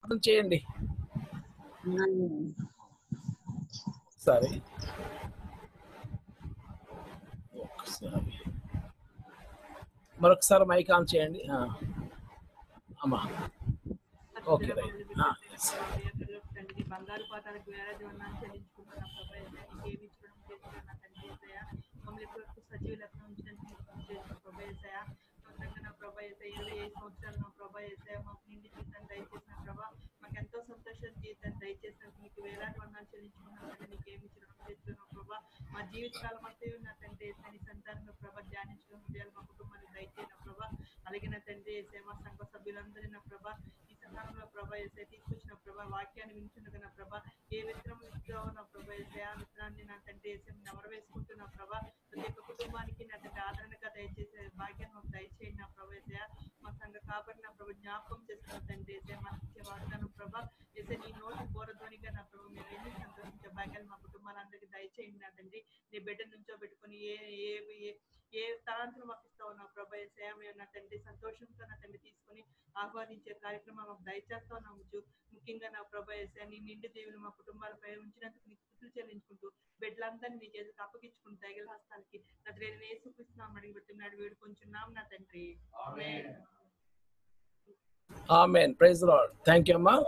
ప్రార్థన చేయండి సరే ఒకసారి మరొకసారి మైక్ ఆన్ చేయండి ఆ. అమ్మా ఓకే రైట్ ఆ, yes. తండ్రి బంగారు పాతాలకు వేలాది వందనాలు చెల్లించుకుంటున్నాం ప్రభా నీకేమి ఇచ్చడం చేస్తున్నా తండ్రి ఏసయ్య మమ్మల్ని ఇప్పటివరకు సజీవ లెక్కన ఉంచడానికి చేసిన ప్రభా ఏసయ్య మొత్తంగా నా ప్రభా ఏసయ్య ఇరవై ఐదు సంవత్సరాలు నా ప్రభా ఏసయ్య మాకు నిండి జీవితాన్ని దయచేసిన ప్రభా మాకు ఎంతో సంతోషం జీవితాన్ని దయచేసినందుకు మీకు వేలాది వందనాలు చెల్లించుకున్నాం తండ్రి నీకేమి ఇచ్చడం చేస్తున్నాం ప్రభా మా జీవితకాలం అంతా నా తండ్రి ఏసయ్య నీ సంతానంలో ప్రభా ధ్యానించడం హృదయాలు మా కుటుంబానికి దయచేసిన ప్రభా అలాగే నా తండ్రి ఏసయ్య మా సంఘ సభ్యులందరి నా ప్రభా ఈ సందర్భంలో ప్రభా ఏసే తీసుకొచ్చిన ప్రభా వాక్యాన్ని వింటున్నగా నా ప్రభా ఏ విత్తనం ఇస్తావో నా ప్రభా ఏసే ఆ విత్తనాన్ని నా తండ్రి ఏసే నవర వేసుకుంటున్నా ప్రభా ప్రతి ఒక్క కుటుంబానికి నా తండ్రి ఆదరణగా దయచేసే భాగ్యాన్ని మాకు దయచేయండి నా ప్రభా ఏసే మా సంఘ కాబట్టి నా ప్రభా జ్ఞాపకం చేస్తున్న తండ్రి ఏసే మా ఇచ్చే వాగ్దానం ప్రభా ఏసే నీ నోటి కోరధ్వనిగా నా ప్రభా మేము ఎన్ని సంతోషించే భాగ్యాలు మా కుటుంబాలందరికీ దయచేయండి నా తండ్రి నీ బిడ్డ నుంచో పెట్టుకొని ఏ ఏ ఏ ఏ తలాంతులు మాకు ఇస్తావు నా ప్రభా ఏసే మేము నా తండ్రి సంతోషంతో నా తండ్రి తీసుకొని ఆహ్వానించే కార్యక్రమం మాకు దయచేస్తా ఉన్నాము ముఖ్యంగా నా ప్రభా ఏసే నీ నిండు దేవుని మా కుటుంబాలపై ఉంచినందుకు నీకు స్థుతులు చెల్లించుకుంటూ బిడ్డలందరినీ నీ చేతికి అప్పగించుకుంటూ తగిల హస్తానికి నా తండ్రి ఏసుకృష్ణాం అడిగి పెట్టున్నాడు వేడుకొంచున్నాం నా తండ్రి amen praise lord thank you అమ్మా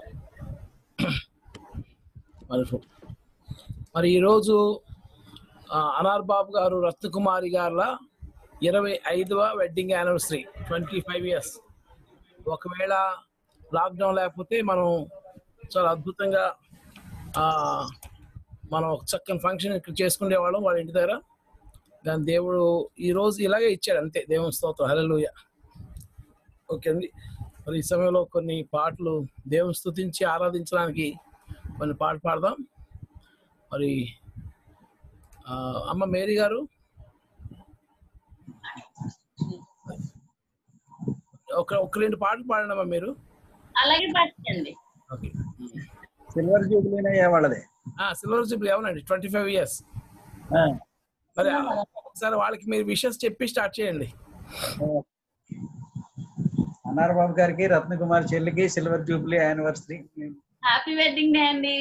వండర్ఫుల్ మరి ఈరోజు ఆ, అనార్ బాబు గారు రత్నకుమారి గారుల ఇరవై ఐదవ wedding anniversary twenty five years ఒకవేళ లాక్డౌన్ లేకపోతే మనం చాలా అద్భుతంగా ఆ, మనం ఒక చక్కని ఫంక్షన్ ఇక్కడ చేసుకునేవాళ్ళం వాళ్ళ ఇంటి దగ్గర దాని దేవుడు ఈరోజు ఇలాగే ఇచ్చాడు అంతే దేవుని స్తోత్రం హల్లెలూయా ఓకే అండి మరి ఈ సమయంలో కొన్ని పాటలు దేవుని స్తుతించి ఆరాధించడానికి కొన్ని పాటలు పాడదాం మరి ఆ, అమ్మ మేరీ గారు ఒక ఒక రెండు పాటలు పాడండి అమ్మా మీరు అలాగే పట్టండి ఓకే సిల్వర్ జూబ్లీనే అయ్యే వాళ్ళది సిల్వర్ జూబ్లీ అవునండి ట్వంటీ ఫైవ్ ఇయర్స్ ఆ, మరి ఒకసారి వాళ్ళకి మీరు విషెస్ చెప్పి స్టార్ట్ చేయండి అన్నార్ బాబు గారికి రత్నకుమార్ చెల్లికి silver jubilee anniversary happy wedding day అండి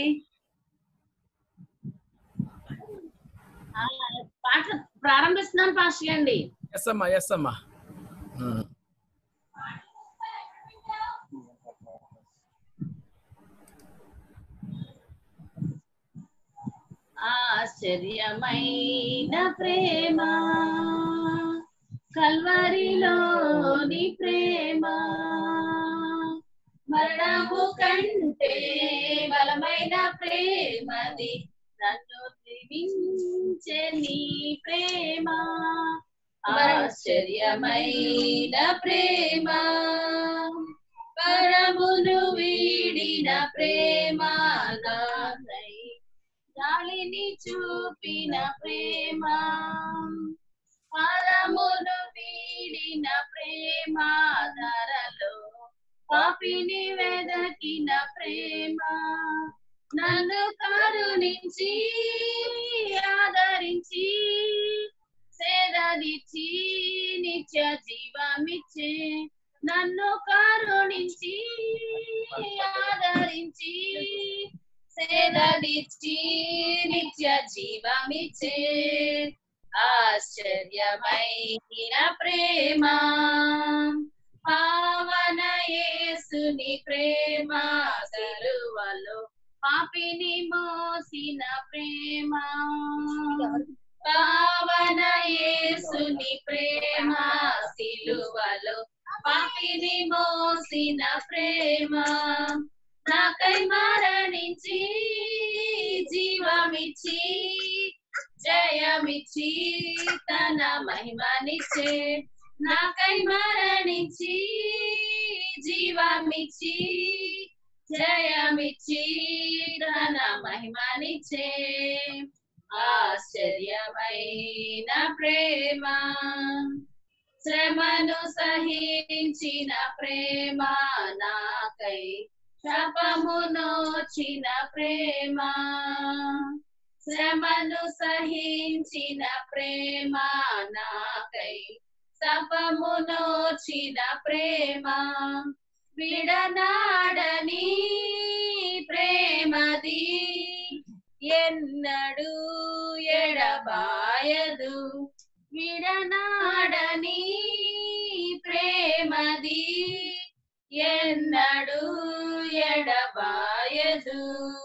ఆ, పాట ప్రారంభిస్తున్నాను పాస్టర్ అండి ఎస్ అమ్మా ఎస్ అమ్మా ఉమ్. ఆశ్చర్యమైన ప్రేమ కల్వరిలోని ప్రేమ మరణము కంటే బలమైన ప్రేమది నన్ను దీవించే నీ ప్రేమ ఆశ్చర్యమైన ప్రేమ పరమును వీడిన ప్రేమ నాదై గాలిని చూపిన ప్రేమ పరమును వీడిన ప్రేమ ధరలో పాపిని వెదకిన ప్రేమ నన్ను కరుణించి ఆదరించి సేదరిచి నిత్య జీవమిచ్చే నన్ను కరుణించి ఆదరించి సేదరిచి నిత్య జీవమిచ్చే ఆశ్చర్యమైన ప్రేమ పావన యేసుని ప్రేమ సరువలో పాపిని మోసిన ప్రేమ పావన యేసుని ప్రేమ సిలువలో పాపిని మోసిన ప్రేమ నాకై మరణించి జీవమిచ్చి జయమిచ్చి తన మహిమనిచ్చే నాకై మరణించి జీవమిచ్చి జయమిచ్చి తన మహిమనిచ్చే ఆశ్చర్యమైన ప్రేమ శ్రమను సహించిన ప్రేమ నాకై శాపమునోచిన ప్రేమ శ్రమను సహించిన ప్రేమ నాకై శాపమునోచిన ప్రేమ విడనాడని ఎన్నడు ఎడబాయదు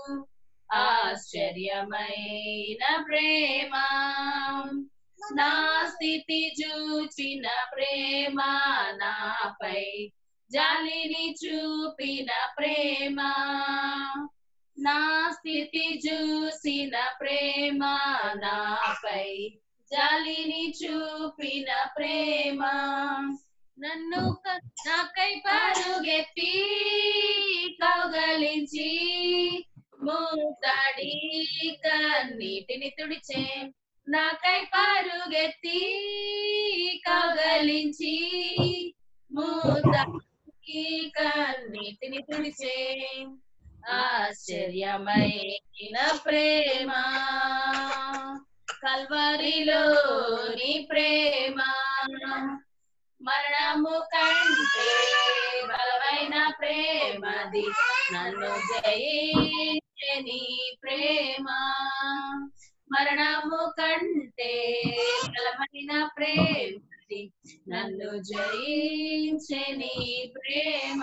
ఆశ్చర్యమైన ప్రేమ నా స్థితి చూచిన ప్రేమ నాపై జాలిని చూపిన ప్రేమ నా స్థితి చూసిన ప్రేమ నాపై జాలిని చూపిన ప్రేమ నన్ను క- నాకై పరుగెత్తి కౌగలించి మూతాడి కన్నీటిని తుడిచే నాకై పరుగెత్తి కౌగలించి మూతాడి కన్నీటిని తుడిచే ఆశ్చర్యమైన ప్రేమ కల్వరిలోని ప్రేమ మరణము కంటే బలమైన ప్రేమది నన్ను జయించే నీ ప్రేమ మరణము కంటే బలమైన ప్రేమది నన్ను జయించే నీ ప్రేమ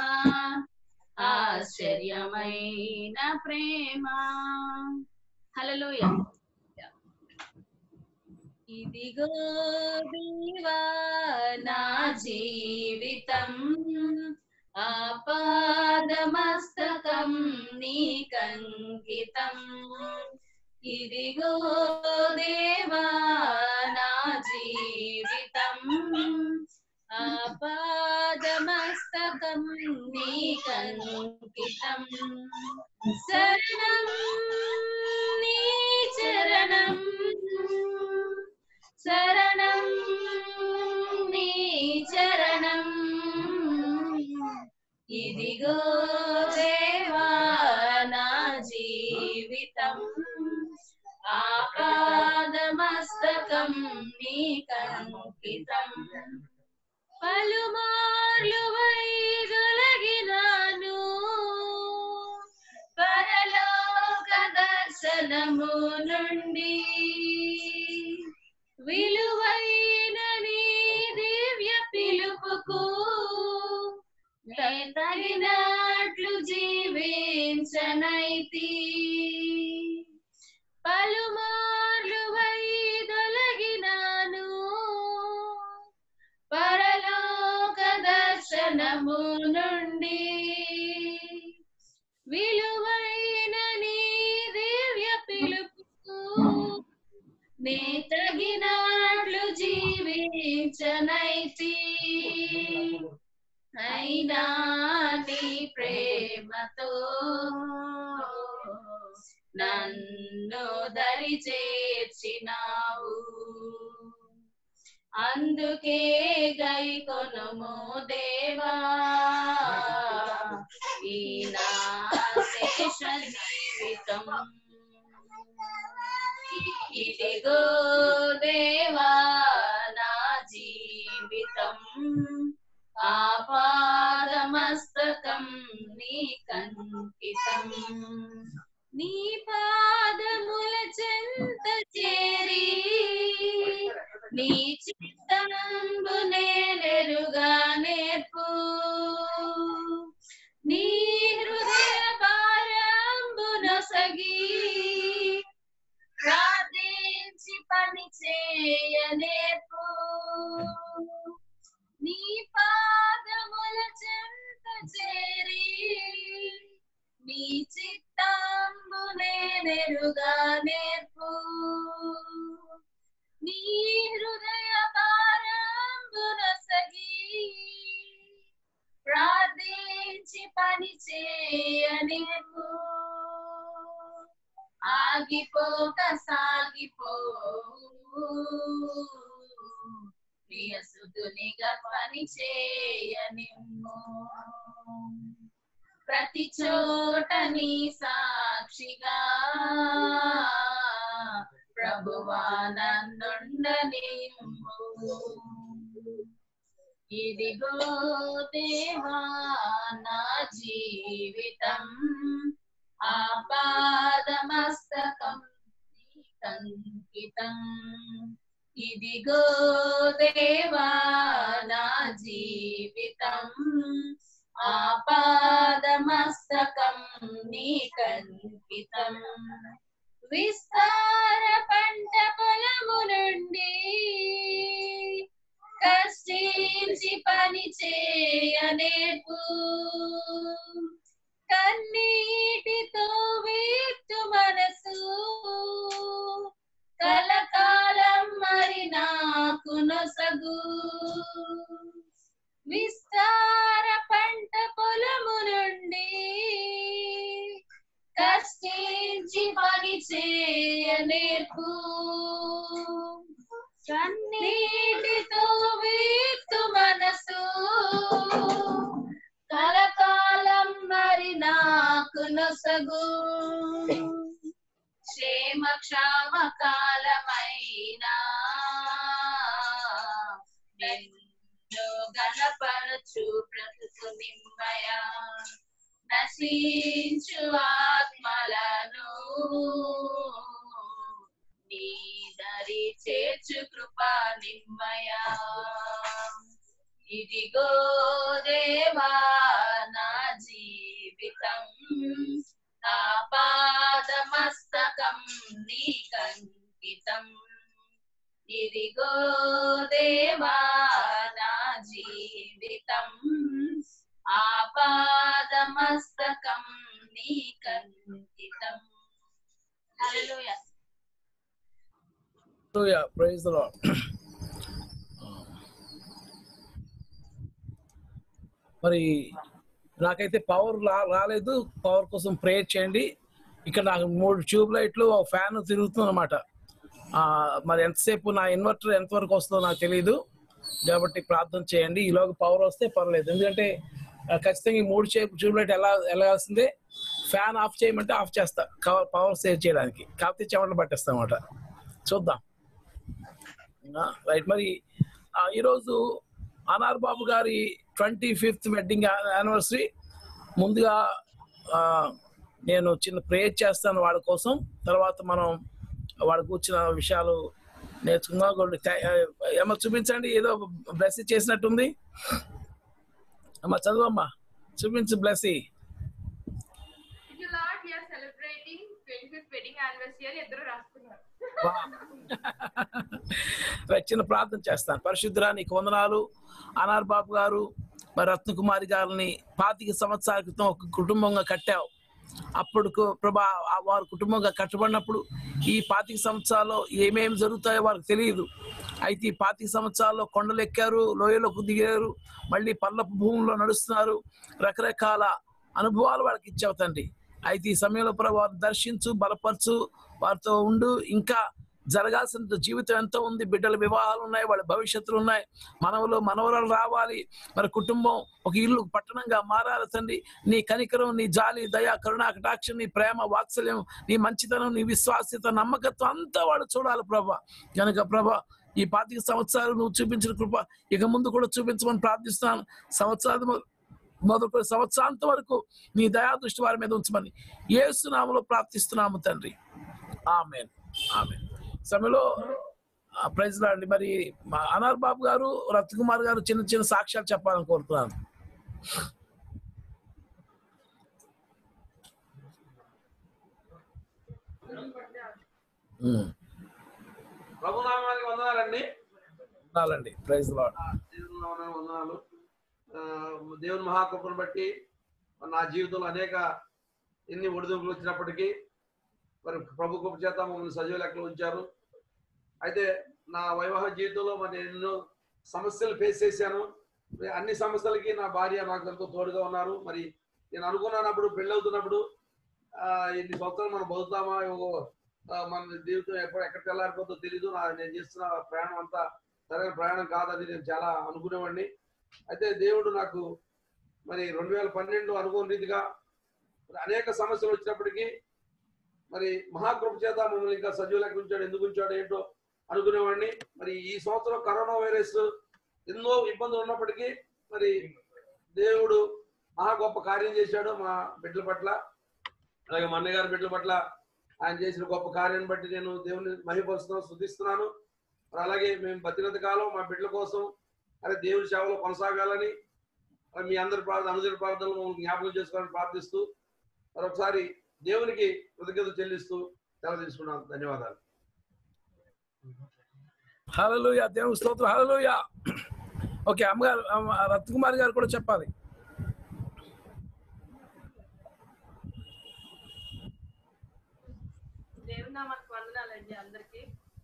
ఆశ్చర్యమైన ప్రేమ హల్లెలూయ ఇదిగో దేవా నా జీవితం ఆపాదమస్తకం నీకంకితం ఇదిగో దేవా నా జీవితం ఆపాదమస్తకం నీకంకితం శరణం నీ చరణం శరణం నీ చరణం ఇదిగో దేవా నా జీవితం ఆపాదమస్తకం నీకంకితం పలుమార్లు వైదొలగినాను పరలోక దర్శనము నుండి విలువైన నీ దివ్య పిలుపుకు నే తగినట్లు జీవించనైతి పలుమార్లు వైదొలగినాను పరలోక దర్శనము నుండి విలువైన నీ దివ్య పిలుపుకు నే తగినట్లు జీవించనైతి అయినా నీ ప్రేమతో నన్ను దరి చేర్చినావు అందుకే గై కొనుము దేవా ఈ నా శేష జీవితం ఇదిగో దేవా నా జీవితం ఆపాదమస్తకం నీ కంకితం నీ పాదముల చెంత చేరి నీ చిత్తంబు నేనెరుగా నేర్పు నీ హృదయ భారంబున సగి ప్రార్థించి పని చేయ నేర్పు నీ పాదముల చెంత చేరి నీ చిత్తంబు నేనెరుగా నేర్పు నీ హృదయ భారంబున సగి ప్రార్థించి పని చేయనివ్వు ఆగిపోక సాగిపో ప్రియసుతునిగా పని చేయనిమ్ము ప్రతి చోట నీ సాక్షిగా ప్రభువా నన్నుండనిమ్ము ఇదిగో దేవా నా జీవితం ఆపాదమస్తకం నీకంకితం ఇదిగో దేవా నా జీవితం ఆపాదమస్తకం నీకంకితం విస్తార పంట పొలము నుండి కష్టించి పని చేయనేర్పు కన్నీటితో వీట్టు మనసు కలకాలం మరి నాకు నొసగు విస్తార పంట పొలము నుండి కష్టించి పని చేయనేర్పు కన్నీటితో వీట్టు మనసు కలకాలం మరి నాకు నొసగు క్షేమ క్షామ కాలమైనా నిన్ను గణపరచు బ్రతుకు నిమ్మయ నశించు ఆత్మలను నీ దరి చేర్చు కృపా నిమ్మయ ఇదిగో దేవా నా జీవితం నా పాదమస్తకం నీకంకితం ఇదిగో దేవా నా జీవితం ఆపాదమస్తకం నీకంకితం హల్లెలూయా ప్రైజ్ ద లార్డ్ మరి నాకైతే పవర్ రాలేదు పవర్ కోసం ప్రేయర్ చేయండి ఇక్కడ నాకు మూడు ట్యూబ్ లైట్లు ఒక ఫ్యాన్ తిరుగుతుంది అనమాట మరి ఎంతసేపు నా ఇన్వర్టర్ ఎంతవరకు వస్తుందో నాకు తెలియదు కాబట్టి ప్రార్థన చేయండి ఈలోగా పవర్ వస్తే పర్లేదు ఎందుకంటే ఆ, ఖచ్చితంగా ఈ మూడు చేపు ట్యూబ్ లైట్ ఎలా వెళ్ళాల్సిందే ఫ్యాన్ ఆఫ్ చేయమంటే ఆఫ్ చేస్తా పవర్ సేవ్ చేయడానికి కాకపోతే చెమటలు పట్టేస్తా అనమాట చూద్దాం రైట్ మరి ఆ, ఈరోజు అనార్ బాబు గారి ట్వంటీ ఫిఫ్త్ వెడ్డింగ్ యానివర్సరీ ముందుగా ఆ, నేను చిన్న ప్రేయర్ చేస్తాను వాళ్ళ కోసం తర్వాత మనం వాళ్ళ కూర్చున్న విషయాలు నేర్చుకుందాం కొన్ని థా- ఏమో చూపించండి ఏదో బ్లెస్ చేసినట్టుంది అమ్మ చదువమ్మా చూపించు bless Thank you, Lord. We are celebrating 25th wedding anniversary. ఇద్దరు రాసుకున్నారు చిన్న ప్రార్థన చేస్తాను పరిశుద్ధరా నీకు వందనాలు అనార్ బాబు గారు మరి రత్నకుమారి గారిని పాతిక సంవత్సరాల క్రితం ఒక కుటుంబంగా కట్టావు అప్పుడు కు- ప్రభా ఆ వారు కుటుంబంగా కట్టబడినప్పుడు ఈ పాతిక సంవత్సరాల్లో ఏమేమి జరుగుతాయో వారికి తెలియదు అయితే ఈ పాతిక సంవత్సరాల్లో కొండలు ఎక్కారు లోయలోకి దిగారు మళ్ళీ పల్లపు భూముల్లో నడుస్తున్నారు రకరకాల అనుభవాలు వాళ్ళకి ఇచ్చావు తండ్రి అయితే ఈ సమయంలో ప్రభు వారిని దర్శించు బలపరచు వారితో ఉండు ఇంకా జరగాల్సిన జీవితం ఎంతో ఉంది బిడ్డల వివాహాలు ఉన్నాయి వాళ్ళ భవిష్యత్తులు ఉన్నాయి మనవలు మనవరాలు రావాలి మరి కుటుంబం ఒక ఇల్లు పట్టణంగా మారాలి తండ్రి నీ కనికరం నీ జాలి దయ కరుణా కటాక్షం నీ ప్రేమ వాత్సల్యం నీ మంచితనం నీ విశ్వాస్యత నమ్మకత్వం అంతా వాడు చూడాలి ప్రభా కనుక ప్రభా ఈ పాతిక సంవత్సరాలు నువ్వు చూపించిన కృప ఇక ముందు కూడా చూపించమని ప్రార్థిస్తున్నాను సంవత్సరాలు మొ- మొదలుకొని సంవత్సరాంత వరకు నీ దయా దృష్టి వారి మీద ఉంచమని ఏసునామలో ప్రార్థిస్తున్నాము తండ్రి ఆమెన్ ఆమెన్ సమయంలో ప్రైజ్ అండి మరి మా అనార్ బాబు గారు రత్నకుమార్ గారు చిన్న చిన్న సాక్ష్యాలు చెప్పాలని కోరుతున్నాను ఉమ్. ప్రభునామానికి వందనాలండి చాలండి ప్రైజ్ లాడ్ దేవుని నామానికి వందనాలు ఆ, దేవుని మహాకృపను బట్టి నా జీవితంలో అనేక ఎన్ని ఒడిదుడుకులు వచ్చినప్పటికీ మరి ప్రభు కృప చేత మమ్మల్ని సజీవ లెక్కలు ఉంచారు అయితే నా వైవాహ జీవితంలో మరి నేను ఎన్నో సమస్యలు ఫేస్ చేశాను మరి అన్ని సమస్యలకి నా భార్య నాకు ఎంతో తోడుగా ఉన్నారు మరి నేను అనుకున్నప్పుడు పెళ్ళవుతున్నప్పుడు ఆ, ఎన్ని సంవత్సరాలు మనం బతుకుతామా ఏవో, ఆ, మన జీవితం ఎప్పుడు ఎక్కడికి వెళ్ళారిపోతుందో తెలీదు నా నేను చేస్తున్న ప్రయాణం అంతా సరైన ప్రయాణం కాదని నేను చాలా అనుకునేవాడిని అయితే దేవుడు నాకు మరి రెండు వేల పన్నెండు అనుకోని రీతిగా మరి అనేక సమస్యలు వచ్చినప్పటికీ మరి మహాకృప చేత మమ్మల్ని ఇంకా సజీవులకు ఉంచాడు ఎందుకు ఉంచాడు ఏంటో అనుకునేవాడిని మరి ఈ సంవత్సరం కరోనా వైరస్ ఎన్నో ఇబ్బందులు ఉన్నప్పటికీ మరి దేవుడు మహా గొప్ప కార్యం చేశాడు మా బిడ్డల పట్ల అలాగే మా అన్నయ్య గారి బిడ్డల పట్ల ఆయన చేసిన గొప్ప కార్యాన్ని బట్టి నేను దేవుని మహిపరుస్తున్నాను శుద్ధిస్తున్నాను మరి అలాగే మేము బతినంత కాలం మా బిడ్డల కోసం అరే దేవుని సేవలో కొనసాగాలని మరి మీ అందరి ప్రార్థన అనుదిన ప్రార్థనలు మమ్మల్ని జ్ఞాపకం చేసుకోవాలని ప్రార్థిస్తూ మరొకసారి దేవునికి కృతజ్ఞత చెల్లిస్తూ సెలవు తీసుకున్నాం ధన్యవాదాలు హలలుయ దేవుని స్తోత్రం హలలుయ ఓకే అమ్మగారు అమ్మ- రత్నకుమారి గారు కూడా చెప్పాలి దేవుని నామానికి వందనాలండి అందరికి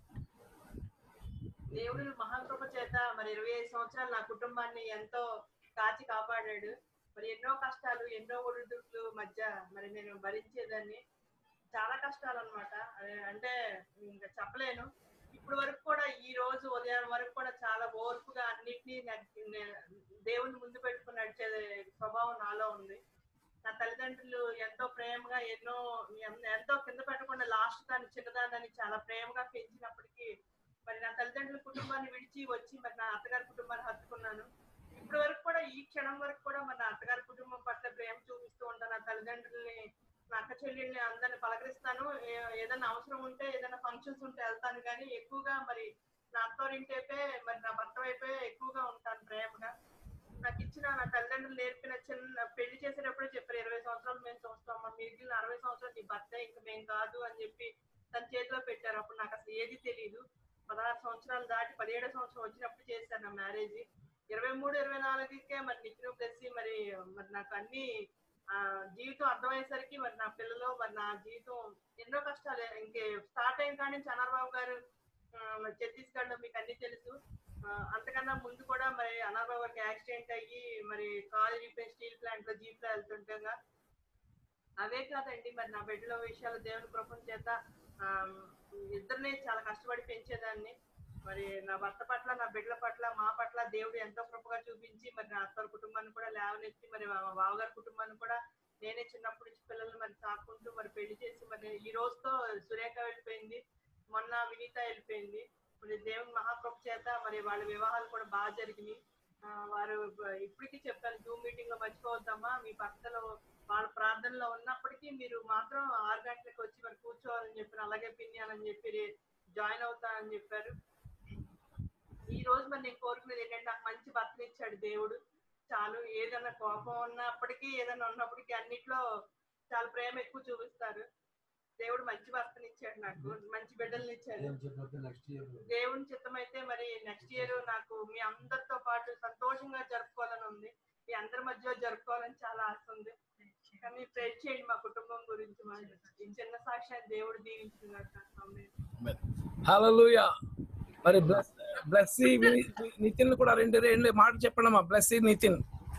దేవుడు మహాకృప చేత మరి ఇరవై ఐదు సంవత్సరాలు నా కుటుంబాన్ని ఎంతో కాచి కాపాడాడు మరి ఎన్నో కష్టాలు ఎన్నో ఒడిదుడుకులు మధ్య మరి నేను భరించేదాన్ని చాలా కష్టాలు అనమాట అంటే ఇంకా చెప్పలేను ఇప్పుడు వరకు కూడా ఈ రోజు ఉదయం వరకు కూడా చాలా ఓర్పుగా అన్నిటినీ నడి- నే- దేవుని ముందు పెట్టుకుని నడిచే స్వభావం నాలో ఉంది నా తల్లిదండ్రులు ఎంతో ప్రేమగా ఎన్నో ఎన్- ఎంతో కింద పెట్టకుండా లాస్ట్ దాన్ని చిన్నదాన్ని చాలా ప్రేమగా పెంచినప్పటికీ మరి నా తల్లిదండ్రుల కుటుంబాన్ని విడిచి వచ్చి మరి నా అత్తగారి కుటుంబాన్ని హత్తుకున్నాను ఇప్పటి వరకు కూడా ఈ క్షణం వరకు కూడా మరి నా అత్తగారి కుటుంబం పట్ల ప్రేమ చూపిస్తూ ఉంటాను నా తల్లిదండ్రుల్ని నా అక్క చెల్లెల్ని అందరిని పలకరిస్తాను ఏ- ఏదైనా అవసరం ఉంటే ఏదైనా ఫంక్షన్స్ ఉంటే వెళ్తాను కానీ ఎక్కువగా మరి నా అత్తవారింటి వైపే మరి నా భర్త వైపే ఎక్కువగా ఉంటాను ప్రేమగా నాకు ఇచ్చిన నా తల్లిదండ్రులు నేర్పిన చిన్న పెళ్లి చేసేటప్పుడే చెప్పారు ఇరవై సంవత్సరాలు మేము చూస్తాం మా మిగిలిన అరవై సంవత్సరాలు నీ భర్త ఇంకా మేము కాదు అని చెప్పి తన చేతిలో పెట్టారు అప్పుడు నాకు అసలు ఏది తెలియదు పదహారు సంవత్సరాలు దాటి పదిహేడో సంవత్సరం వచ్చినప్పుడు చేశాను నా మ్యారేజ్ ఇరవై మూడు ఇరవై నాలుగుకే మరి నిచ్చిన ప్లస్ మరి మరి నాకు అన్ని ఆ, జీవితం అర్థమయ్యేసరికి మరి నా పిల్లలు మరి నా జీవితం ఎన్నో కష్టాలు ఇంకే స్టార్ట్ అయిన కాడి నుంచి అనార్బాబు గారు ఆ, మరి ఛత్తీస్గఢ్ లో మీకు అన్ని తెలుసు ఆ, అంతకన్నా ముందు కూడా మరి అనార్బాబు గారికి యాక్సిడెంట్ అయ్యి మరి కాలు రిపేర్ స్టీల్ ప్లాంట్ లో జీప్ లో వెళ్తుండగా అవే కాదండి మరి నా బిడ్డల విషయాలు దేవుని కృపణ చేత ఆ, ఇద్దరిని చాలా కష్టపడి పెంచేదాన్ని మరి నా భర్త పట్ల నా బిడ్డల పట్ల మా పట్ల దేవుడు ఎంతో కృపగా చూపించి మరి నా అత్తగారి కుటుంబాన్ని కూడా లేవనెత్తి మరి మా బావగారి కుటుంబాన్ని కూడా నేనే చిన్నప్పటి నుంచి పిల్లల్ని మరి సాకుంటూ మరి పెళ్లి చేసి మరి ఈ రోజుతో సురేఖ వెళ్ళిపోయింది మొన్న వినీత వెళ్ళిపోయింది మరి దేవుని మహాకృప చేత మరి వాళ్ళ వివాహాలు కూడా బాగా జరిగినాయి ఆ, వారు బ- ఇప్పటికీ చెప్పాను జూమ్ మీటింగ్ లో మర్చిపోవద్దమ్మా మీ భర్తలో వాళ్ళ ప్రార్థనలో ఉన్నప్పటికీ మీరు మాత్రం ఆరు గంటలకు వచ్చి మరి కూర్చోవాలని చెప్పారు అలాగే పిన్యాలని చెప్పి జాయిన్ అవుతానని చెప్పారు ఈ రోజు మరి నేను కోరుకునేది ఏంటంటే నాకు మంచి భర్తను ఇచ్చాడు దేవుడు చాలు ఏదైనా కోపం ఉన్నప్పటికీ ఏదైనా ఉన్నప్పటికీ అన్నిట్లో చాలా ప్రేమ ఎక్కువ చూపిస్తారు దేవుడు మంచి భర్తని ఇచ్చాడు నాకు మంచి బిడ్డల్ని ఇచ్చాడు నెక్స్ట్ ఇయర్ దేవుని చిత్తమైతే మరి నెక్స్ట్ ఇయర్ నాకు మీ అందరితో పాటు సంతోషంగా జరుపుకోవాలని ఉంది మీ అందరి మధ్య జరుపుకోవాలని చాలా ఆశ ఉంది కానీ ప్రే చేయండి మా కుటుంబం గురించి మరి ఈ చిన్న సాక్ష్యాన్ని దేవుడు దీవించుకున్నాడు హలలుయ మరి బ్లెస్ బ్లెస్సీ నితిన్ కూడా రెండు రెండు మాట చెప్పండి అమ్మా బ్లెస్సీ నితిన్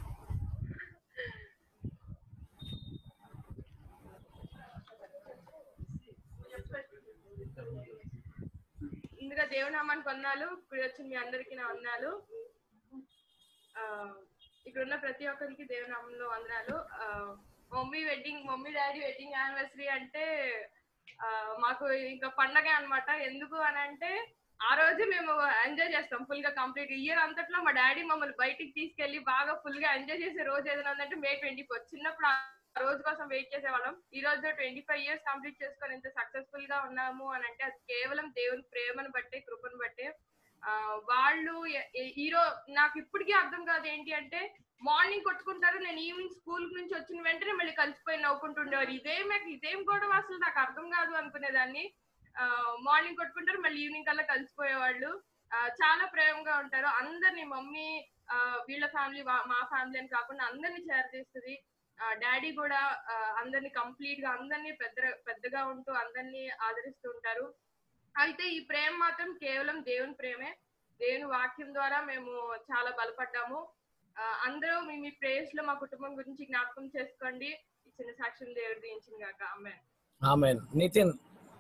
ముందుగా దేవుని నామానికి వందాలు ఇప్పుడు వచ్చిన మీ అందరికీ నా వందనాలు ఆ, ఇక్కడ ఉన్న ప్రతి ఒక్కరికి దేవుని నామంలో వందనాలు ఆ, mummy wedding mummy daddy wedding anniversary అంటే ఆ, మాకు ఇంకా పండగ అన్నమాట ఎందుకు అని అంటే ఆ రోజు మేము ఎంజాయ్ చేస్తాం ఫుల్ గా కంప్లీట్ ఇయర్ అంతట్లో మా డాడీ మమ్మల్ని బయటికి తీసుకెళ్లి బాగా ఫుల్ గా ఎంజాయ్ చేసే రోజు ఏదైనా ఉందంటే మే ట్వంటీ ఫోర్ చిన్నప్పుడు ఆ రోజు కోసం వెయిట్ చేసేవాళ్ళం ఈ రోజు ట్వంటీ ఫైవ్ ఇయర్స్ కంప్లీట్ చేసుకొని ఇంత సక్సెస్ఫుల్ గా ఉన్నాము అని అంటే అది కేవలం దేవుని ప్రేమను బట్టే కృపను బట్టే ఆ, వాళ్ళు ఎ- ఎ- ఈ రో నాకు ఇప్పటికీ అర్థం కాదు ఏంటి అంటే మార్నింగ్ కొట్టుకుంటారు నేను ఈవినింగ్ స్కూల్ నుంచి వచ్చిన వెంటనే మళ్ళీ కలిసిపోయి నవ్వుకుంటుండేవారు ఇదేం ఇదేం గొడవ అసలు నాకు అర్థం కాదు అనుకునేదాన్ని మార్నింగ్ కొట్టుకుంటారు మళ్ళీ ఈవినింగ్ కల్లా కలిసిపోయేవాళ్ళు ఆ, చాలా ప్రేమగా ఉంటారు అందరినీ మమ్మీ ఆ, వీళ్ళ ఫ్యామిలీ మా ఫ్యామిలీ అని కాకుండా అందరినీ షేర్ చేస్తుంది డాడీ కూడా ఆ, అందరినీ కంప్లీట్ గా అందరినీ పెద్ద పెద్దగా ఉంటూ అందరినీ ఆదరిస్తూ ఉంటారు అయితే ఈ ప్రేమ మాత్రం కేవలం దేవుని ప్రేమే దేవుని వాక్యం ద్వారా మేము చాలా బలపడ్డాము ఆ, అందరూ మీ మీ ప్రేయర్స్ లో మా కుటుంబం గురించి జ్ఞాపకం చేసుకోండి ఈ చిన్న సాక్ష్యం దేవుడు దించింది కాక అమ్మాయి ఆమెన్ నితిన్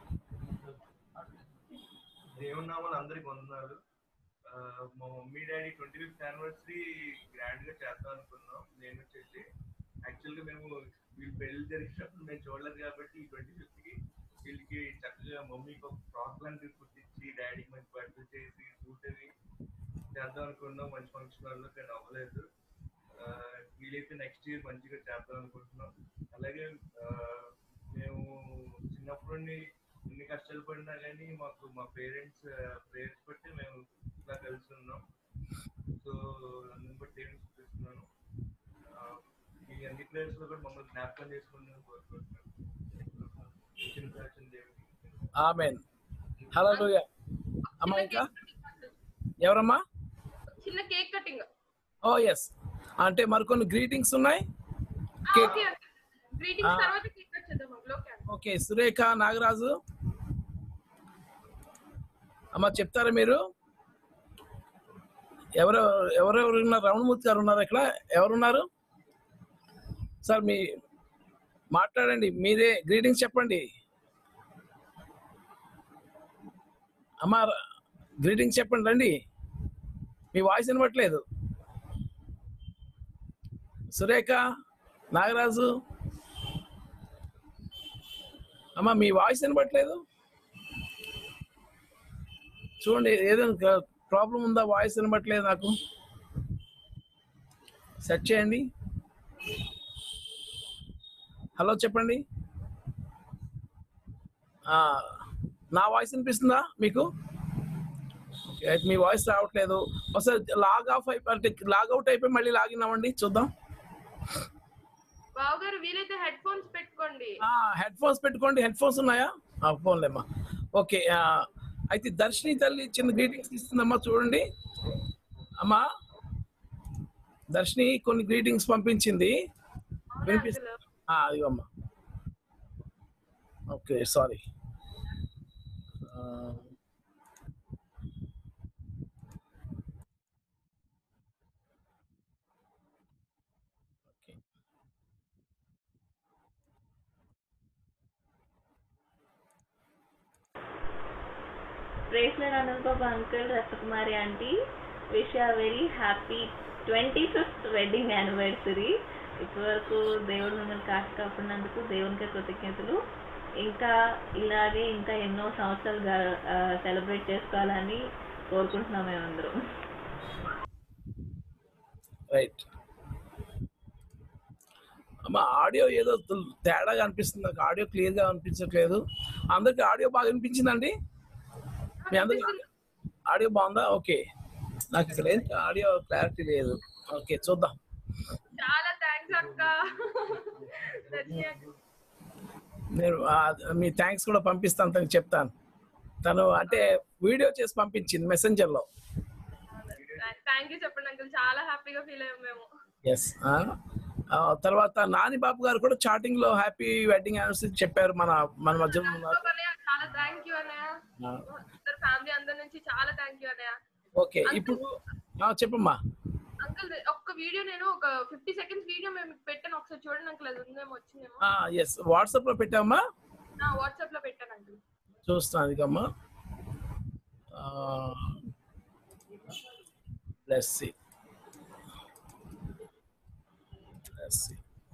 దేవుని నామాలు అందరికి వందనాలు ఆ, మా mummy daddy twenty fifth anniversary grand గా చేద్దాం అనుకున్నాం నేను వచ్చేసి యాక్చువల్ గా మేము వీళ్ళు పెళ్లి జరిగినప్పుడు మేము చూడలేదు కాబట్టి ఈ ట్వంటీ ఫిఫ్త్ కి వీళ్ళకి చక్కగా మమ్మీకి ఒక ఫ్రాక్ లాంటివి కుట్టించి డాడీకి మంచి బట్టలు చేసి సూట్ అవి చేద్దాం అనుకున్నాం మంచి ఫంక్షన్ హాల్లో కానీ అవ్వలేదు ఆ, వీలైతే నెక్స్ట్ ఇయర్ మంచిగా చేద్దాం అనుకుంటున్నాం అలాగే ఆ, మేము చిన్నప్పటి నుండి ఎన్ని కష్టాలు పడినా కానీ మాకు మా పేరెంట్స్ ప్రేయర్స్ బట్టి మేము ఇలా కలిసి ఉన్నాం సో అందుని బట్టి ఏం చూపిస్తున్నాను మీ అన్ని ప్లేయర్స్ లో కూడా మమ్మల్ని జ్ఞాపకం చేసుకుంటాం కోరుకుంటున్నాం ఇచ్చిన ప్రవచన దేవుడికి ఆమెన్ హలో అమ్మా ఇంకా ఎవరమ్మా చిన్న కేక్ కటింగ్ ఓ ఎస్ అంటే మరికొన్ని గ్రీటింగ్స్ ఉన్నాయి కేక్ గ్రీటింగ్స్ Ah. తర్వాత కేక్ కట్ చేద్దాం లోకే ఓకే సురేఖ నాగరాజు అమ్మ చెప్తారా మీరు ఎవరు ఎవరెవరు ఉన్నారు రమణమూర్తి గారు ఉన్నారు ఇక్కడ ఎవరున్నారు సార్ మీ మాట్లాడండి మీరే గ్రీటింగ్స్ చెప్పండి అమ్మ గ్రీటింగ్స్ చెప్పండి రండి మీ వాయిస్ వినబట్లేదు సురేఖ నాగరాజు అమ్మ మీ వాయిస్ వినబట్లేదు చూడండి ఏదైనా ప్రాబ్లం ఉందా వాయిస్ వినబట్లేదు నాకు సెట్ చేయండి హలో చెప్పండి ఆ, నా వాయిస్ వినిపిస్తుందా మీకు ఓకే, అయితే మీ వాయిస్ రావట్లేదు ఒకసారి లాగ్ ఆఫ్ అయిపోయి అంటే లాగ్ అవుట్ అయిపోయి మళ్ళీ లాగిన్ అవ్వండి చూద్దాం బావు గారు వీలైతే హెడ్ ఫోన్స్ పెట్టుకోండి హెడ్ ఫోన్స్ పెట్టుకోండి హెడ్ ఫోన్స్ ఉన్నాయా ఫోన్లేమ్మా ఓకే ఆ, అయితే దర్శిని తల్లి చిన్న గ్రీటింగ్స్ ఇస్తుందమ్మా చూడండి అమ్మా దర్శిని కొన్ని గ్రీటింగ్స్ పంపించింది వినిపిస్తా అదిగమ్మా okay sorry okay Praise Anand Baba uncle, Rasakumari auntie. Wish you a very happy 25th wedding anniversary. ఇప్పటివరకు దేవుడు మిమ్మల్ని కాచి కాపాడినందుకు దేవునికి కృతజ్ఞతలు ఇంకా ఇలాగే ఇంకా ఎన్నో సంవత్సరాలు సెలబ్రేట్ చేసుకోవాలని కోరుకుంటున్నాం మేమందరం రైట్ అమ్మా ఆడియో ఏదో తేడాగా అనిపిస్తుంది నాకు ఆడియో క్లియర్ గా అనిపించట్లేదు అందరికి ఆడియో బాగా అనిపించిందండి మీ అందరికి ఆడియో బాగుందా ఓకే నాకు ఇక్కడ ఏంటి ఆడియో క్లారిటీ లేదు ఓకే చూద్దాం చాలా థ్యాంక్స్ అక్క దర్శిని అక్క. నేను ఆ, మీ థ్యాంక్స్ కూడా పంపిస్తాను తనకి చెప్తాను తను అంటే వీడియో చేసి పంపించింది మెసెంజర్ లో థ్యాంక్ యూ చెప్పండి అంకుల్ చాలా హ్యాపీగా ఫీల్ అయ్యాం మేము ఎస్ తర్వాత నాని బాబు గారు కూడా చాటింగ్ లో హ్యాపీ వెడ్డింగ్ యానివర్సరీ చెప్పారు మన మన మధ్యలో ఉన్నారు అన్నయ్య, చాలా థ్యాంక్ యూ అన్నయ్య ఆ, అందరు ఫ్యామిలీ అందరి నుంచి చాలా థ్యాంక్ యూ అన్నయ్య ఓకే ఇప్పుడు ఆ, చెప్పమ్మా అంకుల్ ఒక్క వీడియో నేను ఒక ఫిఫ్టీ సెకండ్స్ వీడియో మేము పెట్టాను ఒకసారి చూడండి అంకుల్ అది ఉందేమో వచ్చిందేమో ఎస్ వాట్సాప్ లో పెట్టామా నా వాట్సాప్ లో పెట్టాను అంకుల్ చూస్తున్నాను ఇదమ్మా plus plus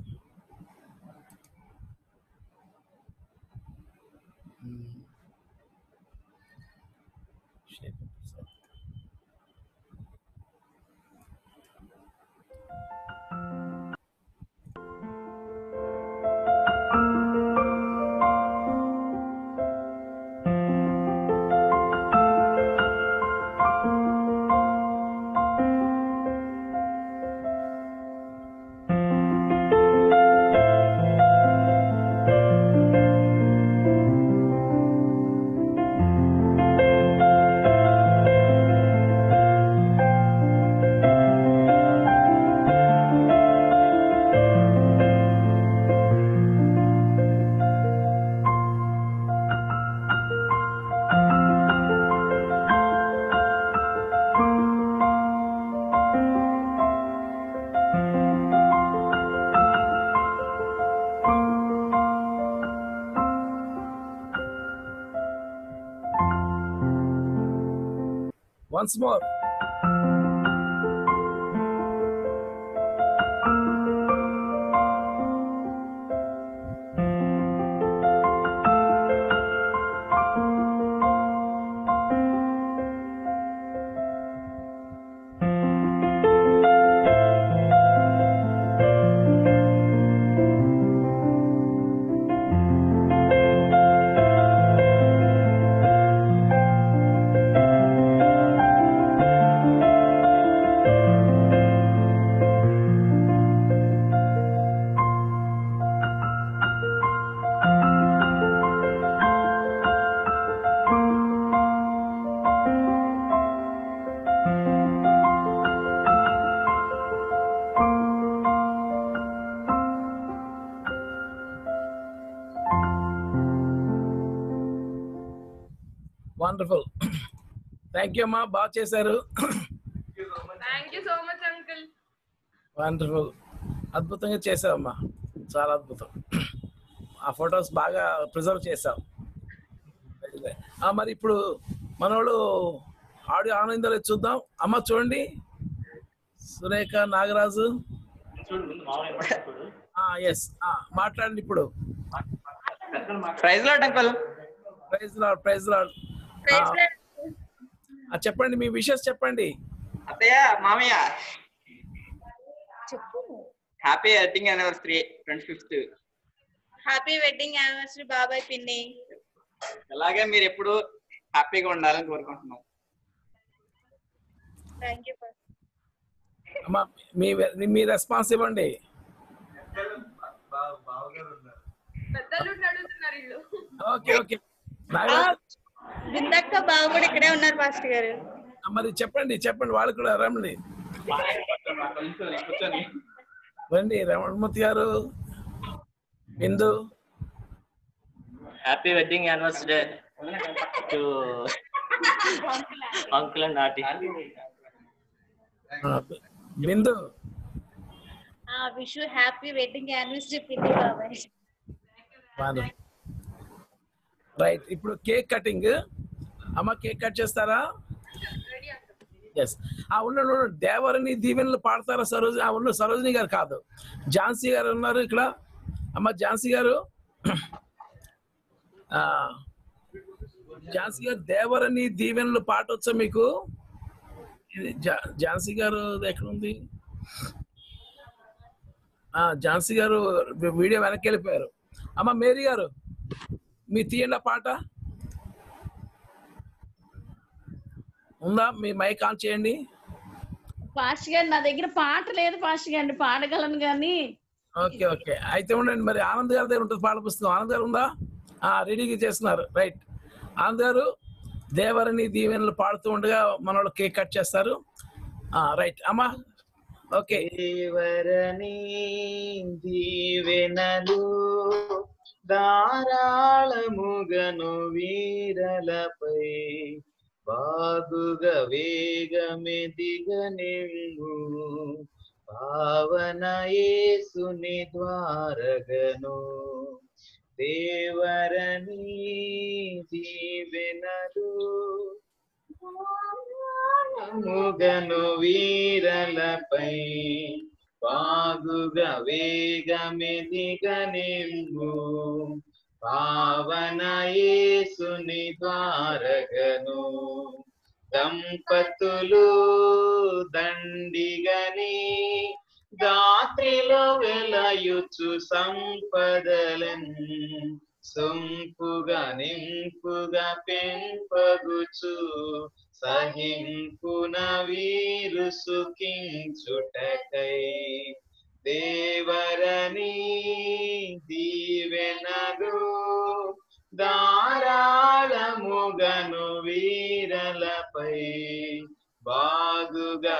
Once more. Thank wonderful thank you అమ్మా బాగా చేశారు thank you so much uncle wonderful అద్భుతంగా చేసావమ్మా చాలా అద్భుతం ఆ ఫొటోస్ బాగా ప్రిజర్వ్ చేసావు Very good. ఆ, మరి ఇప్పుడు మనోళ్ళు ఆడియో ఆనందాలు చూద్దాం అమ్మ చూడండి సురేఖ నాగరాజు ఎస్ మాట్లాడండి ఇప్పుడు praise lord uncle praise lord praise lord చెప్పండి మీ విషెస్ చెప్పండి అత్తయ్య మామయ్య happy wedding anniversary twenty fifth happy wedding anniversary బాబాయ్ పిన్ని అలాగే మీరు ఎప్పుడు హ్యాపీగా ఉండాలని కోరుకుంటున్నాం థ్యాంక్ యూ అమ్మ మీ మీ రెస్పాన్స్ ఇవ్వండి బావగారు ఉన్నారు పెద్దలు అడుగుతున్నారు ఇల్లు ఓకే ఓకే నాగరాజు బిందక్క బావ కూడా ఇక్కడే ఉన్నారు పాస్టర్ గారు మరి చెప్పండి చెప్పండి వాళ్ళు కూడా రమణి కూర్చొని రండి రమణమూర్తి గారు Bindu happy wedding anniversary to uncle and aunty ఆ, Bindu wish happy wedding anniversary పిన్ని బాబాయ్ రైట్ ఇప్పుడు కేక్ కటింగ్ అమ్మ కేక్ కట్ చేస్తారా ఎస్ ఆ ఉన్న దేవరిని దీవెనలు పాడతారా సరోజి ఆ ఉన్న సరోజిని గారు కాదు ఝాన్సీ గారు ఉన్నారు ఇక్కడ అమ్మ ఝాన్సీ గారు ఆ, ఝాన్సీ గారు దేవరని దీవెనలు పాటొచ్చా మీకు ఇది ఝా- ఝాన్సీ గారు ఎక్కడ ఉంది ఆ, ఝాన్సీ గారు వీడియో వెనక్కి వెళ్ళిపోయారు అమ్మ మేరీ గారు మీ తీయండి ఆ పాట ఉందా మీ మైక్ ఆన్ చేయండి పాస్టర్ గారు నా దగ్గర పాట లేదు పాస్టర్ గారు పాడగలను కానీ ఓకే ఓకే అయితే ఉండండి మరి ఆనంద్ గారి దగ్గర ఉంటుంది పాట పుస్తకం ఆనంద్ గారు ఉందా ఆ రెడీగా చేస్తున్నారు రైట్ ఆనంద్ గారు దేవరిని దీవెనలు పాడుతూ ఉండగా మన వాళ్ళు కేక్ కట్ చేస్తారు ఆ రైట్ అమ్మా ఓకే దేవరని దీవెనలు ధారాళముగను వీరలపై బాగుగా వేగమెదిగనిల్లు పావన యేసుని ద్వారగను దేవరని దీవెనలు ముగను వీరలపై బాగుగా వేగమెదిగనిల్లు పావన యేసుని ద్వారగను దంపతులు దండిగని దాత్రిలో వెలయుచు సంపదలన్ సొంపుగా నింపుగా పెంపగుచు సహింపున వీరు సుఖించుటకై దేవరని దీవెనలు ధారాళముగను వీరలపై బాగుగా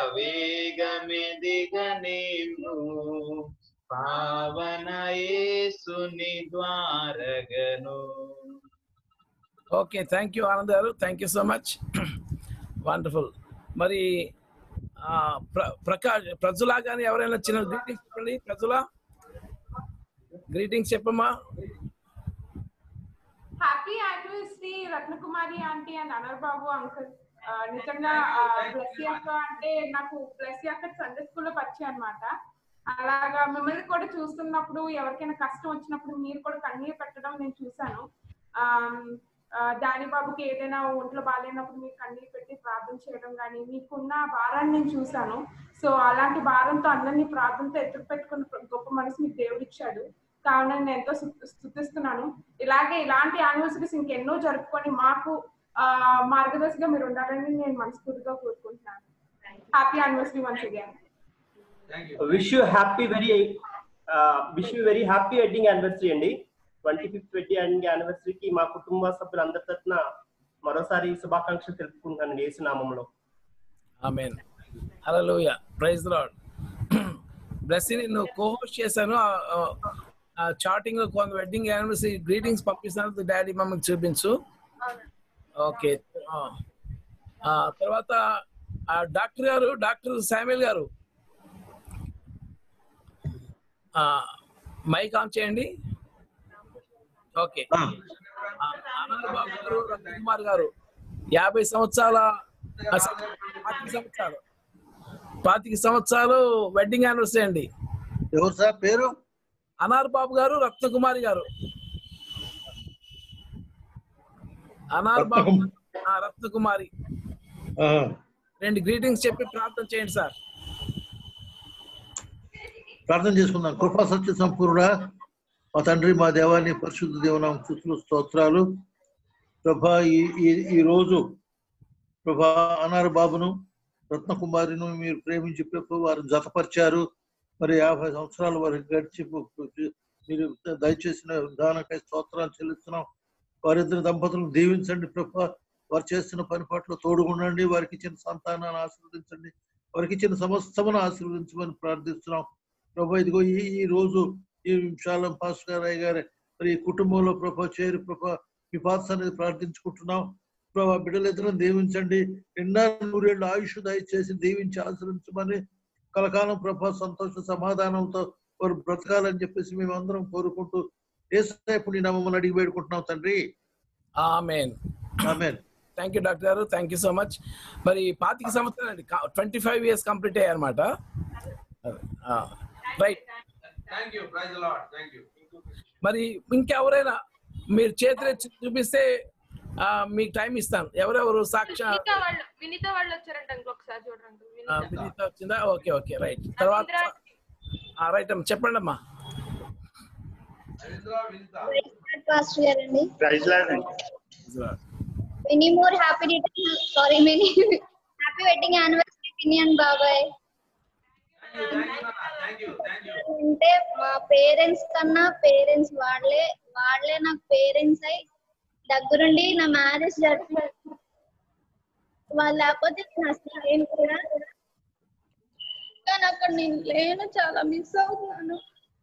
వేగమెదిగనేము పావన యేసుని ద్వారగను ఓకే థ్యాంక్ యూ ఆనంద్ గారు thank you so much wonderful మరి ఆ, ప్ర- ప్రకాష్ ప్రజలా కానీ ఎవరైనా చిన్న గ్రీటింగ్స్ చెప్పండి ప్రజలా గ్రీటింగ్స్ చెప్పమ్మా happy anniversary Ratnakumari aunty and Anar Babu uncle నిజంగా ప్లస్ అక్క అంటే నాకు ప్లస్ అక్క సండే స్కూల్లో పరిచయం అనమాట అలాగా మిమ్మల్ని కూడా చూస్తున్నప్పుడు ఎవరికైనా కష్టం వచ్చినప్పుడు మీరు కూడా కన్నీరు పెట్టడం నేను చూశాను ఆమ్, ఆ, దాని బాబుకి ఏదైనా ఒంట్లో బాగాలేనప్పుడు మీరు కన్నీరు పెట్టి ప్రార్థన చేయడం కానీ మీకున్న భారాన్ని నేను చూశాను సో అలాంటి భారంతో అందరినీ ప్రార్థనతో ఎత్తుకు పెట్టుకున్న గొప్ప మనసు మీకు దేవుడు ఇచ్చాడు కావున నేను ఎంతో స్తు- స్తుతిస్తున్నాను ఇలాగే ఇలాంటి యానివర్సరీస్ ఇంకెన్నో జరుపుకొని మాకు ఆ, మార్గదర్శిగా మీరు ఉండాలని నేను మనస్ఫూర్తిగా కోరుకుంటున్నాను happy anniversary once again wish you happy very wish you very happy wedding anniversary అండి ట్వంటీ ఫిఫ్త్ వెడ్డింగ్ యానివర్సరీకి మా కుటుంబ సభ్యులందరి తరఫున మరోసారి శుభాకాంక్షలు తెలుపుకుంటున్నాను యేసునామంలో amen hallelujah praise lord bless నువ్వు కోహోస్ట్ చేశాను ఆ చాటింగ్ లో కొంత వెడ్డింగ్ యానివర్సరీ గ్రీటింగ్స్ పంపిస్తాను డాడీ మమ్మకి చూపించు ఓకే ఆ. ఆ, తర్వాత ఆ, డాక్టర్ గారు డాక్టర్ శామ్యుల్ గారు ఆ, మైక్ ఆన్ చేయండి ఓకే ఆ, అనంత్ బాబు గారు రత్నకుమార్ గారు యాభై సంవత్సరాల ఆ, స- పాతిక సంవత్సరాలు పాతిక సంవత్సరాలు వెడ్డింగ్ యానివర్సరీ అండి ఎవరు సార్ పేరు అనార్ బాబు గారు రత్నకుమారి గారు అనార్ బాబు ఆ, రత్నకుమారి రెండు గ్రీటింగ్స్ చెప్పి ప్రార్థన చేయండి సార్ ప్రార్థన చేసుకుందాం కృపా సత్య సంపూర్ణ మా తండ్రి మా దేవాన్ని పరిశుద్ధ దేవనాం స్థుతులు స్తోత్రాలు ప్రభా ఈ ఈ- ఈ రోజు ప్రభా అనారు బాబును రత్నకుమారిను మీరు ప్రేమించి ప్రభు వారు జతపరిచారు మరి యాభై సంవత్సరాల వరకు గడిచి మీరు దయచేసిన విధానకై స్తోత్రాలు చెల్లిస్తున్నాం వారిద్దరు దంపతులను దీవించండి ప్రభా వారు చేస్తున్న పని పట్ల తోడుగుండండి వారికి ఇచ్చిన సంతానాన్ని ఆశీర్వదించండి వారికి ఇచ్చిన సమస్తమును ఆశీర్వదించమని ప్రార్థిస్తున్నాం ప్రభా ఇదిగో ఈ ఈ రోజు ఈ విశాలం పాస్టర్ గారు అయ్య గారి మరి ఈ కుటుంబంలో ప్రభా చేరి ప్రభా మీ పాత అనేది ప్రార్థించుకుంటున్నాం ప్రభా బిడ్డలిద్దరం దీవించండి నిండా నూరేళ్ళు ఆయుష్ దయచేసి దీవించి ఆశ్రయించమని కలకాలం ప్రభా సంతోష సమాధానంతో వారు బ్రతకాలని చెప్పేసి మేము అందరం కోరుకుంటూ ఏసేపు నీ నామమ్మని అడిగి వేడుకుంటున్నాం తండ్రి amen amen thank you doctor గారు థ్యాంక్ యూ సో మచ్ మరి పాతిక సంవత్సరాలు అండి ట్వంటీ ఫైవ్ ఇయర్స్ కంప్లీట్ అయ్యారన్నమాట right thank you praise lord thank you మరి ఇంకెవరైనా మీరు చేతులు చూపిస్తే ఆ, మీకు టైం ఇస్తాను ఎవరెవరు సాక్షి వినీత వాళ్ళు వినీత వాళ్ళు వచ్చారంట అంకుల్ ఒకసారి చూడండి ఆ, వినీత వినీత వచ్చిందా ఓకే ఓకే రైట్ తర్వాత రైట్ అమ్మా చెప్పండి అమ్మా పాస్టర్ గారండి praise lord many more happy return sorry many happy wedding anniversary పినియన్ బాబాయ్ అంటే మా పేరెంట్స్ కన్నా పేరెంట్స్ వాళ్ళే వాళ్ళే నాకు పేరెంట్స్ అయి దగ్గరుండి నా మ్యారేజ్ జరుగుతుంది వాళ్ళు లేకపోతే నేను అసలు లేను కూడా కానీ అక్కడ నేను లేను చాలా మిస్ అవుతున్నాను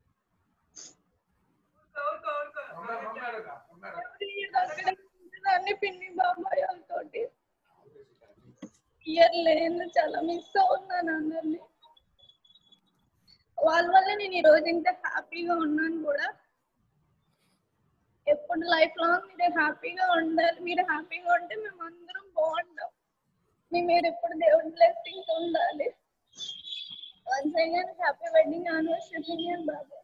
అన్ని పిన్ని బాబాయ్ వాళ్ళతోటి ఇయర్ లేను చాలా మిస్ అవుతున్నాను అందరినీ వాళ్ళ వల్ల నేను ఈ రోజు ఇంత హ్యాపీగా ఉన్నాను కూడా ఎప్పుడు లైఫ్ లాంగ్ మీరు హ్యాపీగా ఉండాలి మీరు హ్యాపీగా ఉంటే మేము అందరం బాగుంటాం మీ మీరు ఎప్పుడు దేవుడి బ్లెస్సింగ్స్ ఉండాలి once again happy wedding anniversary Baba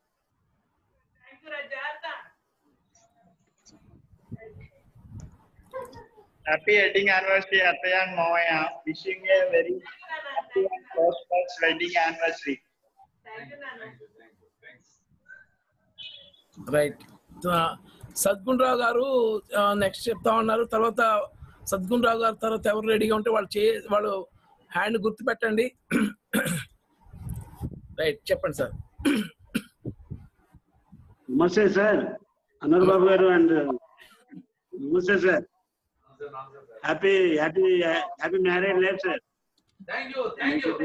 happy wedding anniversary అత్తయ్య అండ్ మామయ్య wishing a very happy and prosperous wedding anniversary right Sadgun Rao గారు నెక్స్ట్ చెప్తా ఉన్నారు తర్వాత సద్గుణ్ రావు గారు తర్వాత ఎవరు రెడీగా ఉంటే వాళ్ళు చే వాళ్ళు హ్యాండ్ గుర్తు పెట్టండి రైట్ చెప్పండి సార్ నమస్తే సార్ అన్నర్ బాబు గారు అండ్ నమస్తే sir happy happy happy marriage life sir thank you thank you